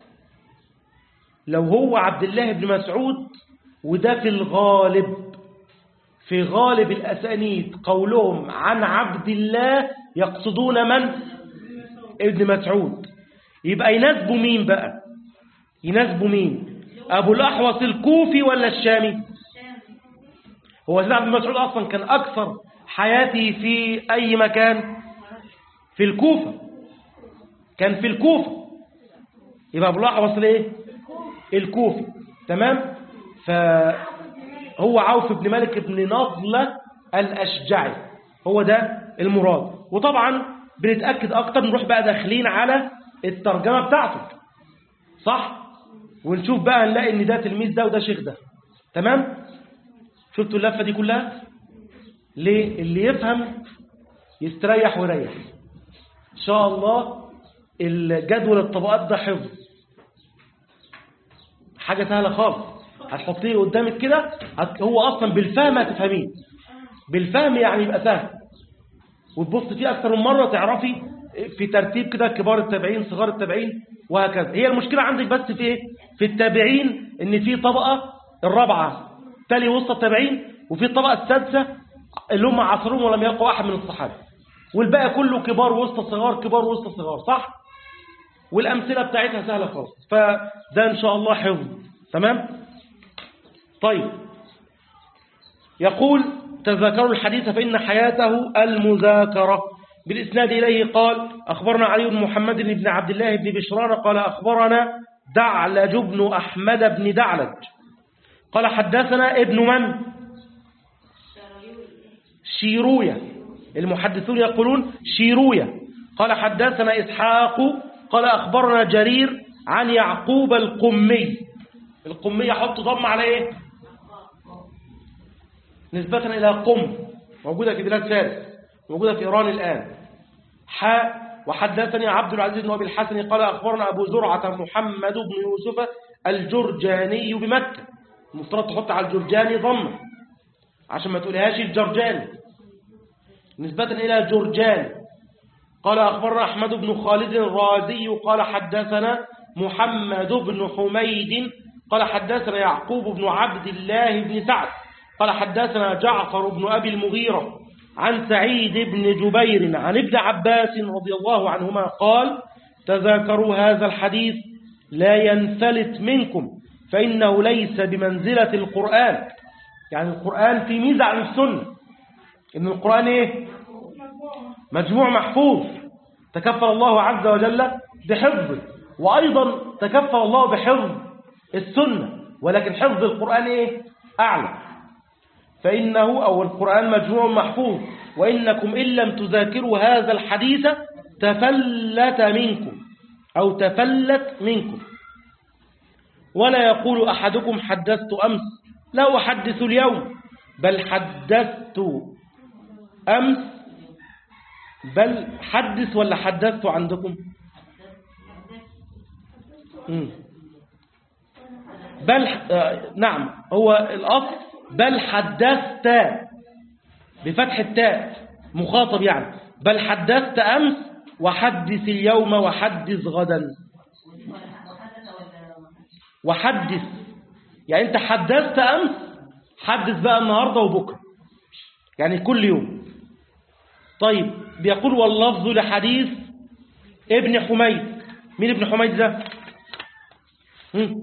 لو هو عبد الله بن مسعود وده في الغالب في غالب الأسانيد قولهم عن عبد الله يقصدون من ابن مسعود يبقى يناسبوا مين بقى يناسبوا مين أبو الأحوص الكوفي ولا الشامي هو سيدنا عبد مسعود أصلا كان أكثر حياته في أي مكان في الكوفة كان في الكوفة يبقى أبو الأحوص الايه الكوفي تمام فهو عوف بن مالك بن نضلة الأشجعي هو ده المراد وطبعا بنتأكد أكتر نروح بقى داخلين على الترجمة بتاعته صح ونشوف بقى نلاقي ان ده تلميذ ده وده شيخ ده تمام شفتوا اللفة دي كلها ليه اللي يفهم يستريح ويريح ان شاء الله الجدول الطبقات ده حفظ حاجة سهلة خالص هتحطيه قدامك كده هت- هو اصلا بالفهم هتفهميه بالفهم يعني يبقى سهل وتبص فيه اكتر من مرة تعرفي في ترتيب كده كبار التابعين صغار التابعين وهكذا هي المشكلة عندك بس في ايه في التابعين ان في طبقة الرابعة تالي وسط التابعين وفي الطبقة السادسة اللي هم عصرهم ولم يلقوا احد من الصحابة والباقي كله كبار وسط صغار كبار وسط صغار صح والامثلة بتاعتها سهلة خالص فده ان شاء الله حفظ تمام طيب يقول تذكروا الحديث فإن حياته المذاكرة بالإسناد إليه قال أخبرنا علي بن محمد بن عبد الله بن بشران قال أخبرنا دعلج بن أحمد بن دعلج قال حدثنا ابن من شيروية المحدثون يقولون شيروية قال حدثنا إسحاق قال أخبرنا جرير عن يعقوب القمي القمي يحط ضم على إيه نسبة إلى قم موجودة في بلاد فارس موجودة في إيران الآن حاء وحدثني عبد العزيز بن أبي الحسن قال أخبرنا أبو زرعة محمد بن يوسف الجرجاني بمكة المفترض تحط على الجرجاني ضمة عشان ما تقولهاش الجرجاني نسبة إلى جرجان قال أخبرنا أحمد بن خالد الرازي قال حدثنا محمد بن حميد قال حدثنا يعقوب بن عبد الله بن سعد قال حدثنا جعفر بن أبي المغيرة عن سعيد بن جبير عن ابن عباس رضي الله عنهما قال تذاكروا هذا الحديث لا ينفلت منكم فإنه ليس بمنزلة القرآن يعني القرآن في ميزة عن السنة إن القرآن إيه مجموع محفوظ تكفل الله عز وجل بحفظه وأيضا تكفل الله بحفظ السنة ولكن حفظ القرآن إيه أعلى فإنه أو القرآن مجموع محفوظ وإنكم إن لم تذاكروا هذا الحديث تفلت منكم أو تفلت منكم ولا يقول أحدكم حدثت أمس لا أحدث اليوم بل حدثت أمس بل حدث ولا حدثت عندكم مم. بل آه نعم هو الأصل بل حدثت بفتح التاء مخاطب يعني بل حدثت أمس وحدث اليوم وحدث غدا وحدث يعني أنت حدثت أمس حدث بقى النهاردة وبكرة يعني كل يوم طيب بيقول واللفظ لحديث ابن حميد مين ابن حميد ده هم؟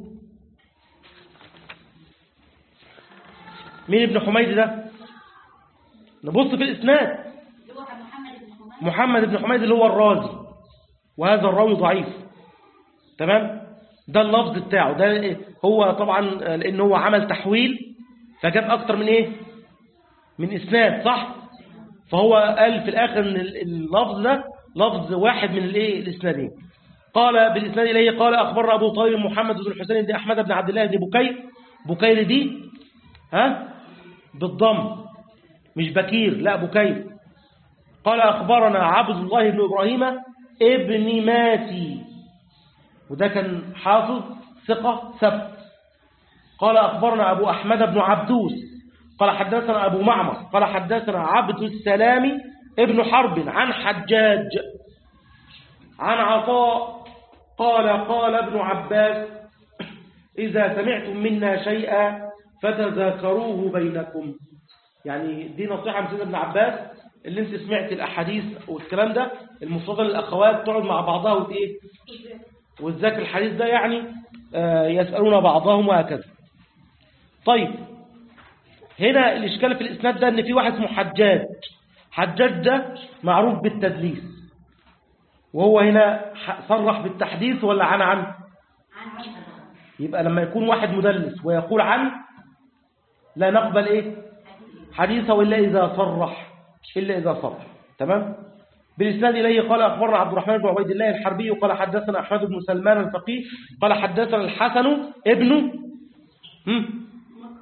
مين ابن حميد ده نبص في الإسناد محمد بن حميد اللي هو الرازي وهذا الراوي ضعيف تمام ده اللفظ بتاعه ده إيه؟ هو طبعا لأن هو عمل تحويل فجاب أكتر من إيه من إسناد صح فهو قال في الآخر أن اللفظ ده لفظ واحد من الإيه الإسنادين قال بالإسناد إليه قال أخبرنا أبو طالب محمد بن الحسين بن أحمد بن عبد الله بن بكير بكير دي ها بالضم مش بكير لا بكير قال أخبرنا عبد الله بن إبراهيم ابن ماتي وده كان حافظ ثقة ثبت قال أخبرنا أبو أحمد بن عبدوس قال حدثنا أبو معمر قال حدثنا عبد السلام ابن حرب عن حجاج عن عطاء قال قال ابن عباس إذا سمعتم منا شيئا فتذاكروه بينكم يعني دي نصيحة من سيدنا ابن عباس اللي انت سمعت الأحاديث والكلام ده المفضل الأخوات تقعد مع بعضها وإيه وتذاكر الحديث ده يعني آه يسألون بعضهم وهكذا طيب هنا الإشكال في الإسناد ده إن في واحد اسمه حجاج حجاج ده معروف بالتدليس وهو هنا صرح بالتحديث ولا عن عن يبقى لما يكون واحد مدلس ويقول عن لا نقبل إيه حديثه إلا إذا صرح إلا إذا صرح تمام بالإسناد إليه قال أخبرنا عبد الرحمن بن عبيد الله الحربي قال حدثنا أحمد بن سلمان الفقيه قال حدثنا الحسن ابن هم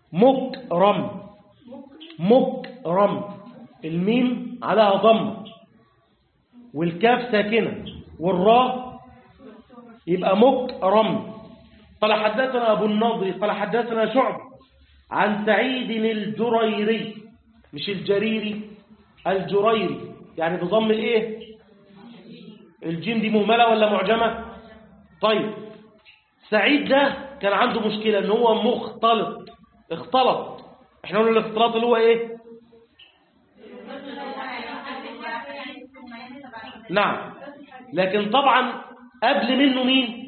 مكرم مكرم الميم عليها ضم والكاف ساكنة والراء يبقى مكرم قال حدثنا أبو النضر قال حدثنا شعب عن سعيد الجريري مش الجريري الجريري يعني بضم الايه الجيم دي مهملة ولا معجمة طيب سعيد ده كان عنده مشكلة ان هو مختلط اختلط احنا قلنا الاختلاط اللي هو ايه نعم لكن طبعا قبل منه مين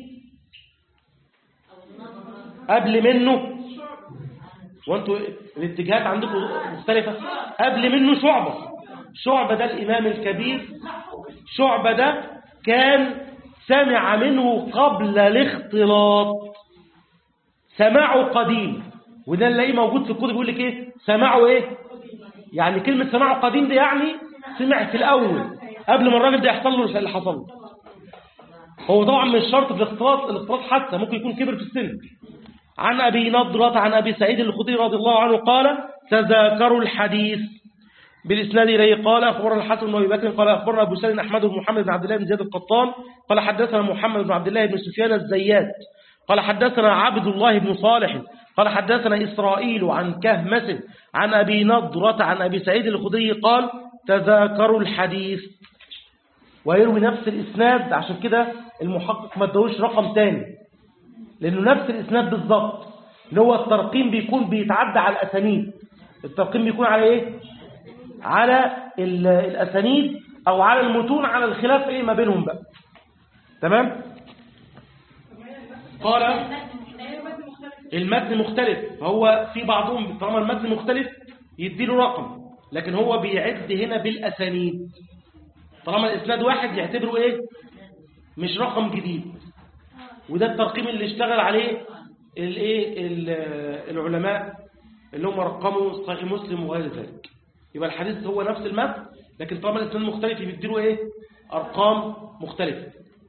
قبل منه وانتوا الاتجاهات عندكم مختلفة قبل منه شعبة شعبة ده الإمام الكبير شعبة ده كان سمع منه قبل الاختلاط سماعه قديم وده نلاقيه موجود في الكتب يقول لك ايه سماعه ايه يعني كلمة سماعه قديم دي يعني سمع في الأول قبل ما الراجل ده يحصل له اللي حصل له هو طبعا مش شرط في الاختلاط الاختلاط حتى ممكن يكون كبر في السن عن أبي نضرة عن أبي سعيد الخدري رضي الله عنه قال تذاكروا الحديث بالإسناد إليه قال أخبرنا الحسن بن أبي بكر قال أخبرنا أبو سلم أحمد بن محمد بن عبد الله بن زياد القطان قال حدثنا محمد بن عبد الله بن سفيان الزيات قال حدثنا عبد الله بن صالح قال حدثنا إسرائيل عن كهمس عن أبي نضرة عن أبي سعيد الخدري قال تذاكروا الحديث ويروي نفس الإسناد عشان كده المحقق ما ادوش رقم تاني لأنه نفس الإسناد بالظبط اللي هو الترقيم بيكون بيتعدى على الأسانيد الترقيم بيكون على إيه؟ على ال- الأسانيد أو على المتون على الخلاف إيه ما بينهم بقى تمام؟ قال المتن مختلف هو في بعضهم طالما المتن مختلف يديله رقم لكن هو بيعد هنا بالأسانيد طالما الإسناد واحد يعتبره إيه؟ مش رقم جديد وده الترقيم اللي اشتغل عليه الايه ال- العلماء اللي هم رقموا صحيح مسلم وغير ذلك يبقى الحديث هو نفس المتن لكن طالما الاسناد مختلف بيديله ايه ارقام مختلفه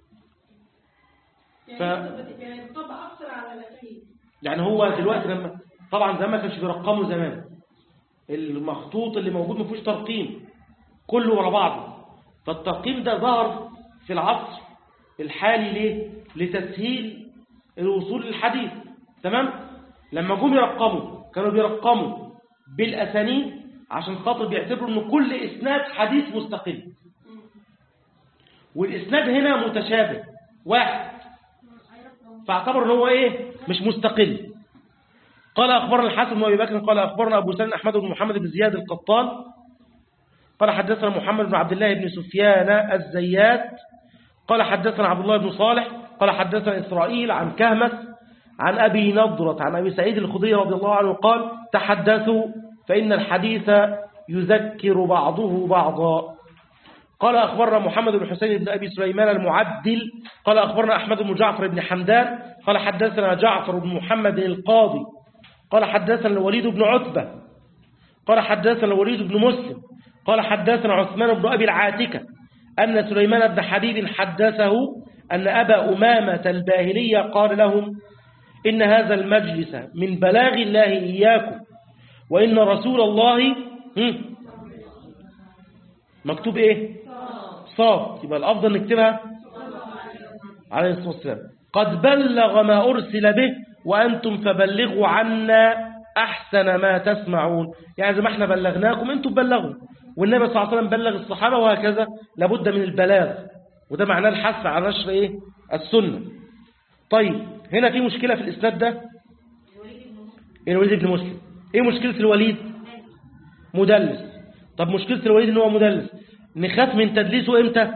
ف- يعني طبق اكثر على الاسانيد يعني هو دلوقتي لما طبعا زمان ما كانش بيرقموا زمان المخطوط اللي موجود ما فيهوش ترقيم كله ورا بعضه فالترقيم ده ظهر في العصر الحالي ليه لتسهيل الوصول للحديث تمام لما جم يرقموا كانوا بيرقموا بالاسانيد عشان خاطر بيعتبروا ان كل اسناد حديث مستقل والاسناد هنا متشابه واحد فاعتبر ان هو ايه مش مستقل قال اخبرنا الحسن بن ابي بكر قال اخبرنا ابو سلمة احمد بن محمد بن زياد القطان قال حدثنا محمد بن عبد الله بن سفيان الزيات قال حدثنا عبد الله بن صالح قال حدثنا إسرائيل عن كهمس عن أبي نضرة عن أبي سعيد الخدري رضي الله عنه قال تحدثوا فإن الحديث يذكر بعضه بعضا قال أخبرنا محمد بن حسين بن أبي سليمان المعدل قال أخبرنا أحمد بن جعفر بن حمدان قال حدثنا جعفر بن محمد القاضي قال حدثنا الوليد بن عتبة قال حدثنا الوليد بن مسلم قال حدثنا عثمان بن أبي العاتكة أن سليمان بن حبيب حدثه أن أبا أمامة الباهلية قال لهم إن هذا المجلس من بلاغ الله إياكم وإن رسول الله هم، مكتوب إيه صاد يبقى الأفضل نكتبها عليه الصلاة والسلام قد بلغ ما أرسل به وأنتم فبلغوا عنا أحسن ما تسمعون يعني زي ما احنا بلغناكم أنتم بلغوا والنبي صلى الله عليه وسلم بلغ الصحابة وهكذا لابد من البلاغ وده معناه الحث على نشر إيه؟ السنة طيب هنا في مشكلة في الإسناد ده الوليد بن مسلم إيه مشكلة الوليد مدلس طب مشكلة الوليد إن هو مدلس نخاف من تدليسه إمتى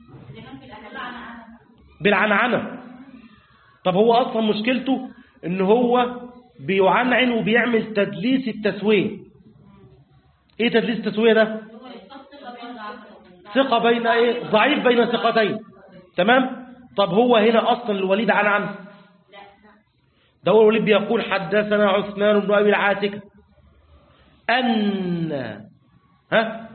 بالعنعنة طب هو أصلا مشكلته إن هو بيعنعن وبيعمل تدليس التسوية إيه تدليس التسوية ده ثقة بين إيه ضعيف بين ثقتين تمام طب هو هنا أصلا الوليد عنعن ده هو الوليد بيقول حدثنا عثمان بن أبي العاتكة أن ها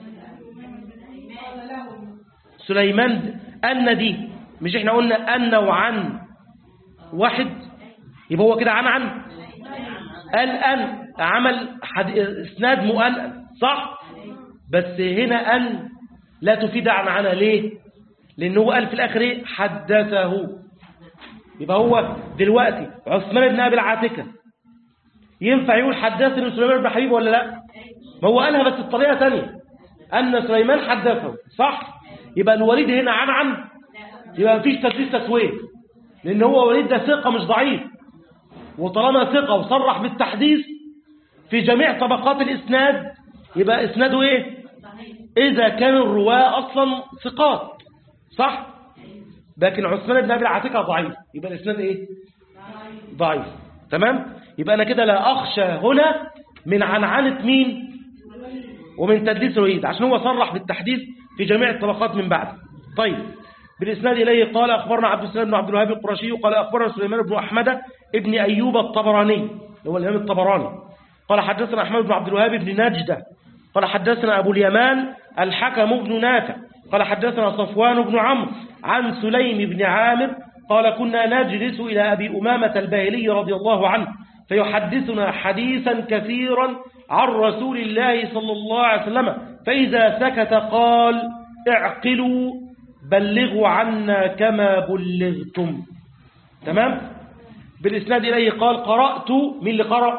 سليمان أن دي مش احنا قلنا أن وعن واحد يبقى هو كده عن عن قال أن عمل حد... إسناد مؤنن صح بس هنا أن لا تفيد عن عنها ليه لأنه قال في الآخر إيه حدثه يبقى هو دلوقتي عثمان بن أبي العاتكة ينفع يقول حدثني سليمان بن حبيب ولا لا ما هو قالها بس بطريقة ثانية أن سليمان حدثه صح يبقى الوليد هنا عن عن يبقى مفيش تدليس تسويه لأن هو وليد ده ثقة مش ضعيف وطالما ثقة وصرح بالتحديث في جميع طبقات الإسناد يبقى إسناده إيه إذا كان الرواة أصلا ثقات صح لكن عثمان بن أبي العتيقة ضعيف يبقى الإسناد إيه ضعيف تمام يبقى أنا كده لا أخشى هنا من عنعنة مين ومن تدليس الوليد عشان هو صرح بالتحديث في جميع الطبقات من بعد طيب بالإسناد إليه قال أخبرنا عبد السلام بن عبد الوهاب القرشي قال أخبرنا سليمان بن أحمد ابن أيوب الطبراني هو الإمام الطبراني قال حدثنا أحمد بن عبد الوهاب بن نجدة قال حدثنا أبو اليمان الحكم بن نافع قال حدثنا صفوان بن عمرو عن سليم بن عامر قال كنا نجلس إلى أبي أمامة الباهلي رضي الله عنه فيحدثنا حديثا كثيرا عن رسول الله صلى الله عليه وسلم فإذا سكت قال اعقلوا بلغوا عنا كما بلغتم تمام بالإسناد إليه قال قرأت من اللي قرأ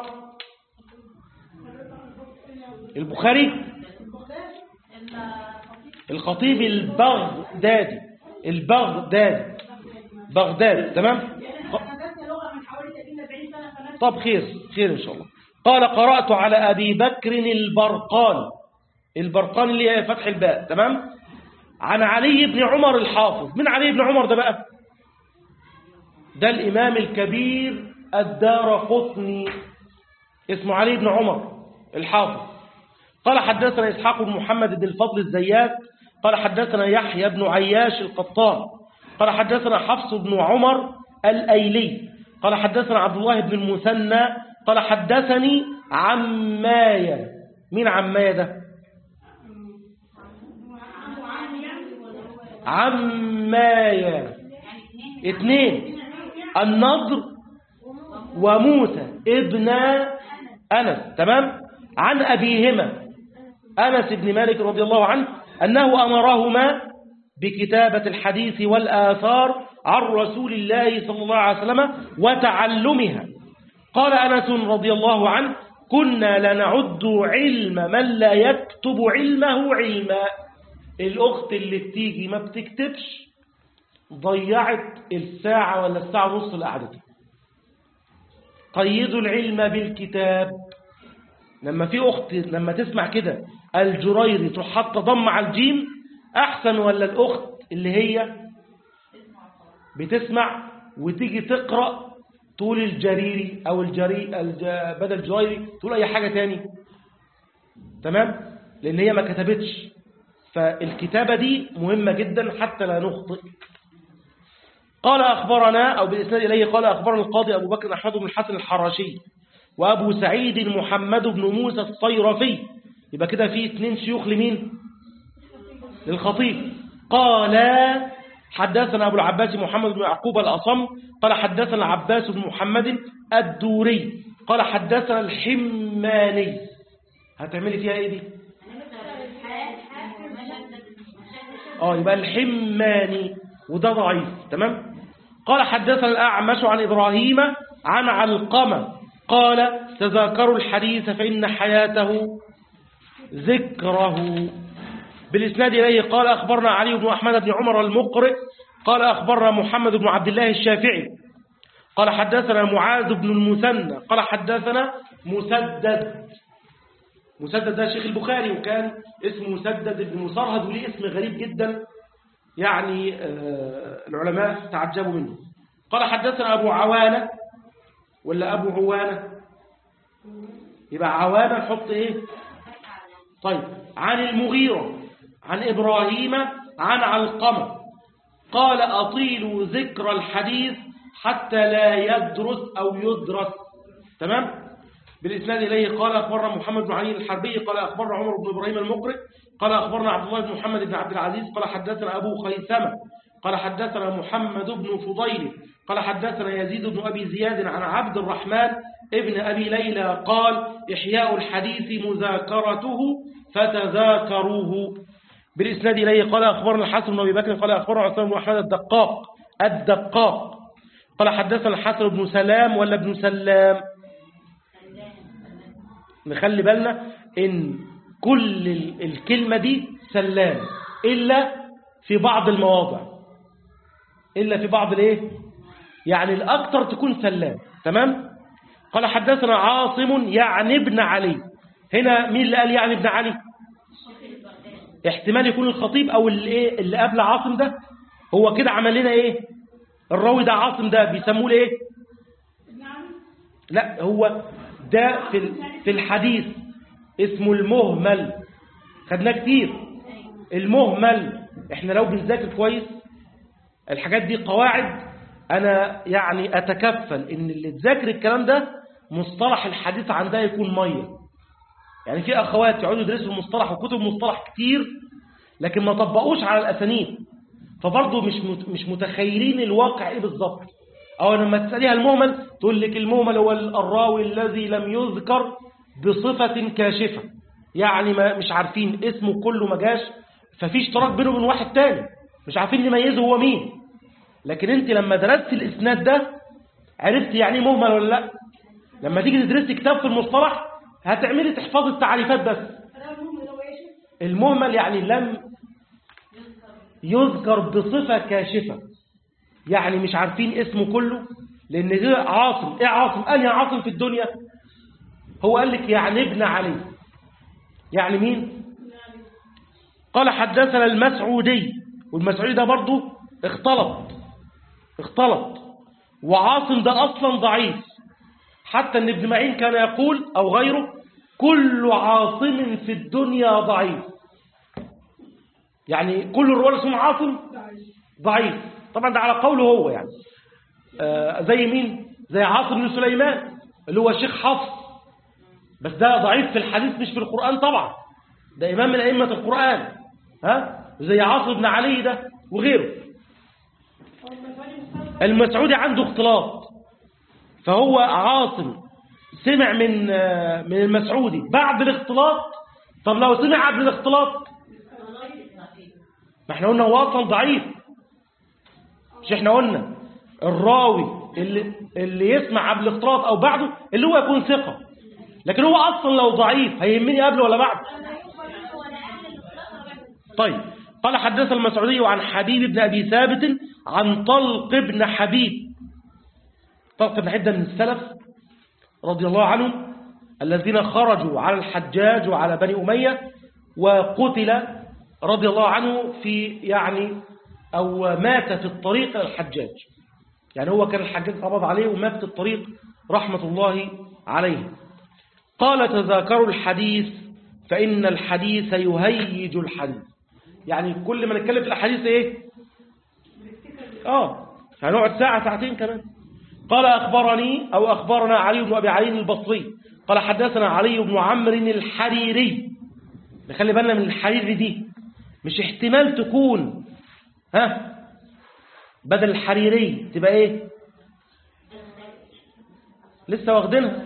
البخاري الخطيب البغدادي البغدادي بغداد تمام حدثنا لغة من حوالي 30 40 سنة فنفس طب خير خير إن شاء الله قال قرأت على أبي بكر البرقان البرقان اللي هي فتح الباء تمام عن علي بن عمر الحافظ من علي بن عمر ده بقى ده الإمام الكبير الدار قطني اسمه علي بن عمر الحافظ قال حدثنا إسحاق بن محمد بن الفضل الزيات قال حدثنا يحيى بن عياش القطان قال حدثنا حفص بن عمر الأيلي قال حدثنا عبد الله بن المثنى قال حدثني عماية مين عماية ده عماية اثنين النضر وموسى ابن أنس تمام عن أبيهما أنس بن مالك رضي الله عنه أنه أمرهما بكتابة الحديث والآثار عن رسول الله صلى الله عليه وسلم وتعلمها قال أنس رضي الله عنه كنا لنعد علم من لا يكتب علمه علما الأخت اللي بتيجي ما بتكتبش ضيعت الساعة ولا الساعة ونص اللي قعدتها قيدوا العلم بالكتاب لما في أخت لما تسمع كده الجريري تروح حاطه ضم على الجيم أحسن ولا الأخت اللي هي بتسمع وتيجي تقرأ تقول الجريري أو الجري الج... بدل الجريري تقول أي حاجة تاني تمام لأن هي ما كتبتش فالكتابة دي مهمة جدا حتى لا نخطئ قال أخبرنا أو بالإسناد إليه قال أخبرنا القاضي أبو بكر أحمد بن الحسن الحراشي وأبو سعيد محمد بن موسى الصيرفي يبقى كده في اثنين شيوخ لمين للخطيب قال حدثنا أبو العباس محمد بن يعقوب الأصم قال حدثنا عباس بن محمد الدوري قال حدثنا الحماني هتعملي فيها ايه دي اه يبقى الحماني وده ضعيف تمام قال حدثنا الأعمش عن إبراهيم عن علقمة قال تذاكروا الحديث فإن حياته ذكره بالإسناد إليه قال أخبرنا علي بن أحمد بن عمر المقرئ قال أخبرنا محمد بن عبد الله الشافعي قال حدثنا معاذ بن المثنى قال حدثنا مسدد مسدد ده شيخ البخاري وكان اسمه مسدد بن مصرهد وليه اسم غريب جدا يعني آه العلماء تعجبوا منه قال حدثنا أبو عوانة ولا أبو عوانة يبقى عوانة نحط إيه طيب عن المغيرة عن إبراهيم عن علقمة قال أطيل ذكر الحديث حتى لا يدرس أو يدرس تمام بالإسناد إليه قال أخبرنا محمد بن علي الحربي قال أخبرنا عمر بن إبراهيم المقرئ قال أخبرنا عبد الله بن محمد بن عبد العزيز قال حدثنا أبو خيثمة قال حدثنا محمد بن فضيل قال حدثنا يزيد بن أبي زياد عن عبد الرحمن ابن أبي ليلى قال إحياء الحديث مذاكرته فتذاكروه بالإسناد إليه قال أخبرنا الحسن بن أبي بكر قال أخبرنا عثمان بن أحمد الدقاق الدقاق قال حدثنا الحسن بن سلام ولا ابن سلام نخلي بالنا إن كل ال- الكلمة دي سلام إلا في بعض المواضع إلا في بعض الإيه يعني الأكثر تكون سلام تمام قال حدثنا عاصم يعني ابن علي هنا مين اللي قال يعني ابن علي احتمال يكون الخطيب او اللي ايه اللي قبل عاصم ده هو كده عمل لنا ايه الراوي ده عاصم ده بيسموه ايه لا هو ده في ال- في الحديث اسمه المهمل خدناه كتير المهمل احنا لو بنذاكر كويس الحاجات دي قواعد انا يعني اتكفل ان اللي تذاكر الكلام ده مصطلح الحديث عندها يكون ميه يعني في اخوات يقعدوا يدرسوا المصطلح وكتب مصطلح كتير لكن ما طبقوش على الاسانيد فبرضه مش مت- مش متخيلين الواقع ايه بالظبط او لما تساليها المهمل تقول لك المهمل هو الراوي الذي لم يذكر بصفه كاشفه يعني ما مش عارفين اسمه كله ما جاش ففي اشتراك بينه وبين واحد تاني مش عارفين نميزه هو مين لكن انت لما درست الاسناد ده عرفت يعني ايه مهمل ولا لا لما تيجي تدرسي كتاب في المصطلح هتعملي تحفظي التعريفات بس فده المهم اللي هو ايش المهمل يعني لم يذكر بصفة كاشفة يعني مش عارفين اسمه كله لأن ده عاصم إيه عاصم؟ قال يا عاصم في الدنيا هو قال لك يعني ابن علي يعني مين؟ قال حدثنا المسعودي والمسعودي ده برضه اختلط اختلط وعاصم ده أصلا ضعيف حتى ان ابن معين كان يقول أو غيره كل عاصم في الدنيا ضعيف يعني كل الرواة اسمه عاصم ضعيف طبعا ده على قوله هو يعني آه زي مين زي عاصم بن سليمان اللي هو شيخ حفص بس ده ضعيف في الحديث مش في القرآن طبعا ده إمام من أئمة القرآن ها زي عاصم بن علي ده وغيره هو المسعودي مختلف المسعودي عنده اختلاط فهو عاصم سمع من آه، من المسعودي بعد الاختلاط طب لو سمع قبل الاختلاط ما احنا قلنا هو اصلا ضعيف مش احنا قلنا الراوي اللي اللي يسمع قبل الاختلاط او بعده اللي هو يكون ثقه لكن هو اصلا لو ضعيف هيهمني قبله ولا بعده طيب قال حدث المسعودي عن حبيب بن أبي ثابت عن طلق بن حبيب طلق بن حبيب ده من السلف رضي الله عنهم الذين خرجوا على الحجاج وعلى بني أمية وقتل رضي الله عنه في يعني أو مات في الطريق إلى الحجاج يعني هو كان الحجاج قبض عليه ومات في الطريق رحمة الله عليه قال تذاكروا الحديث فإن الحديث يهيج الحديث يعني كل ما نتكلم في الأحاديث إيه آه هنقعد ساعة ساعتين كمان قال أخبرني أو أخبرنا علي بن أبي علي البصري قال حدثنا علي بن عمرو الحريري نخلي بالنا من الحريري دي مش احتمال تكون ها بدل الحريري تبقى ايه لسه واخدينها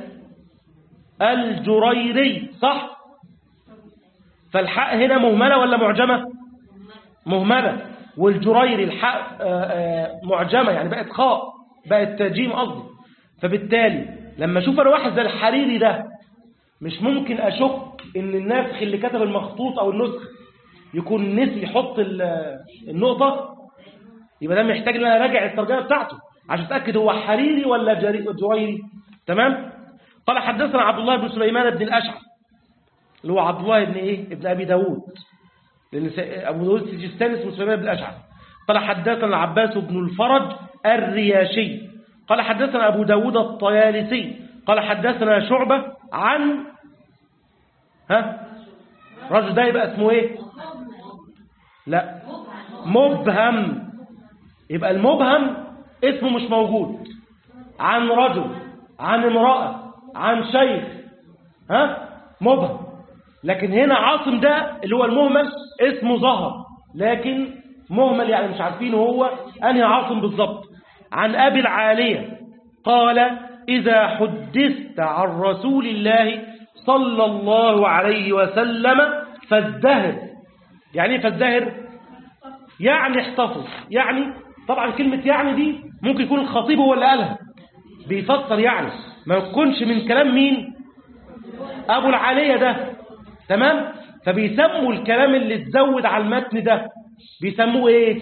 الجريري صح فالحاء هنا مهملة ولا معجمة مهملة والجريري الحاء آه، آه، معجمة يعني بقت خاء بقت جيم قصدي فبالتالي لما اشوف انا واحد زي الحريري ده مش ممكن اشك ان الناسخ اللي كتب المخطوط او النسخ يكون نسي يحط ال- النقطة يبقى ده محتاج ان انا اراجع الترجمة بتاعته عشان اتاكد هو حريري ولا جري- جريري تمام قال حدثنا عبد الله بن سليمان بن الاشعث اللي هو عبد الله بن ايه ابن ابي داود لان س- ابو داود السجستاني اسمه سليمان بن الاشعث قال حدثنا العباس بن الفرج الرياشي قال حدثنا ابو داود الطيالسي قال حدثنا شعبة عن ها الرجل ده يبقى اسمه ايه لا مبهم يبقى المبهم اسمه مش موجود عن رجل عن امرأة عن شيخ ها مبهم لكن هنا عاصم ده اللي هو المهمل اسمه ظهر لكن مهمل يعني مش عارفين هو أنهي عاصم بالضبط عن أبي العالية قال إذا حدثت عن رسول الله صلى الله عليه وسلم فازدهر يعني ايه فازدهر يعني احتفظ يعني طبعا كلمة يعني دي ممكن يكون الخطيب هو اللي قالها بيفسر يعني ما يكونش من كلام مين أبو العالية ده تمام فبيسموا الكلام اللي تزود على المتن ده بيسموه ايه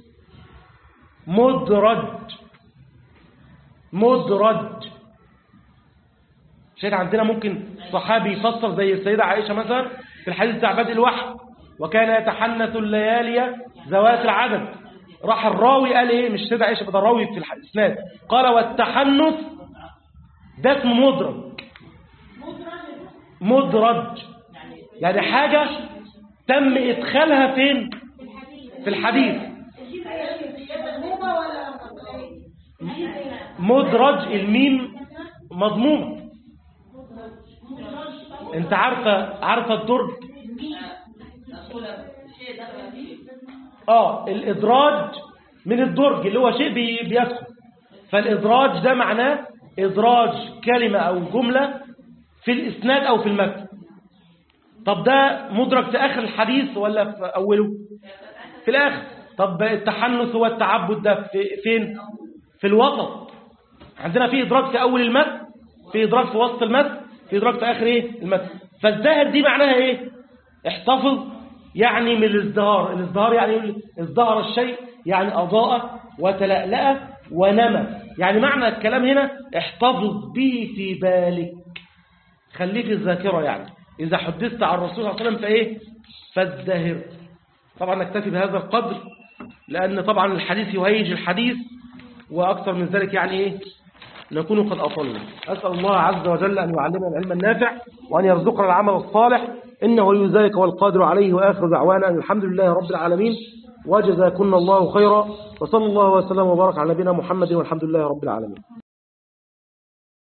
مدرج مدرج شايف عندنا ممكن صحابي يفسر زي السيدة عائشة مثلا في الحديث بتاع بدء الوحي وكان يتحنث الليالي ذوات العدد راح الراوي قال ايه مش السيدة عائشة ده الراوي في الاسناد قال والتحنث ده اسمه مدرج مدرج يعني حاجة تم إدخالها فين في الحديث مضمومة ولا مدرج الميم مضمومة انت عارفة عارفة الدرج اه الإدراج من الدرج اللي هو شيء بي- بيدخل فالإدراج ده معناه إدراج كلمة أو جملة في الإسناد أو في المتن طب ده مدرج في آخر الحديث ولا في أوله في الآخر طب التحنث والتعبد ده في فين في الوسط عندنا في إدراج في أول المتن في إدراج في وسط المتن في إدراج في آخر إيه المتن فالزاهر دي معناها إيه احتفظ يعني من الازدهار الازدهار يعني يقول ازدهر الشيء يعني أضاء وتلألأ ونمى يعني معنى الكلام هنا احتفظ به في بالك خليه في الذاكرة يعني إذا حدثت عن الرسول صلى الله عليه وسلم فإيه فازدهر طبعا نكتفي بهذا القدر لأن طبعا الحديث يهيج الحديث وأكثر من ذلك يعني إيه نكون قد أطلنا أسأل الله عز وجل أن يعلمنا العلم النافع وأن يرزقنا العمل الصالح إنه ولي ذلك والقادر عليه وآخر دعوانا أن الحمد لله رب العالمين وجزاكم الله خيرا وصلى الله وسلم وبارك على نبينا محمد والحمد لله رب العالمين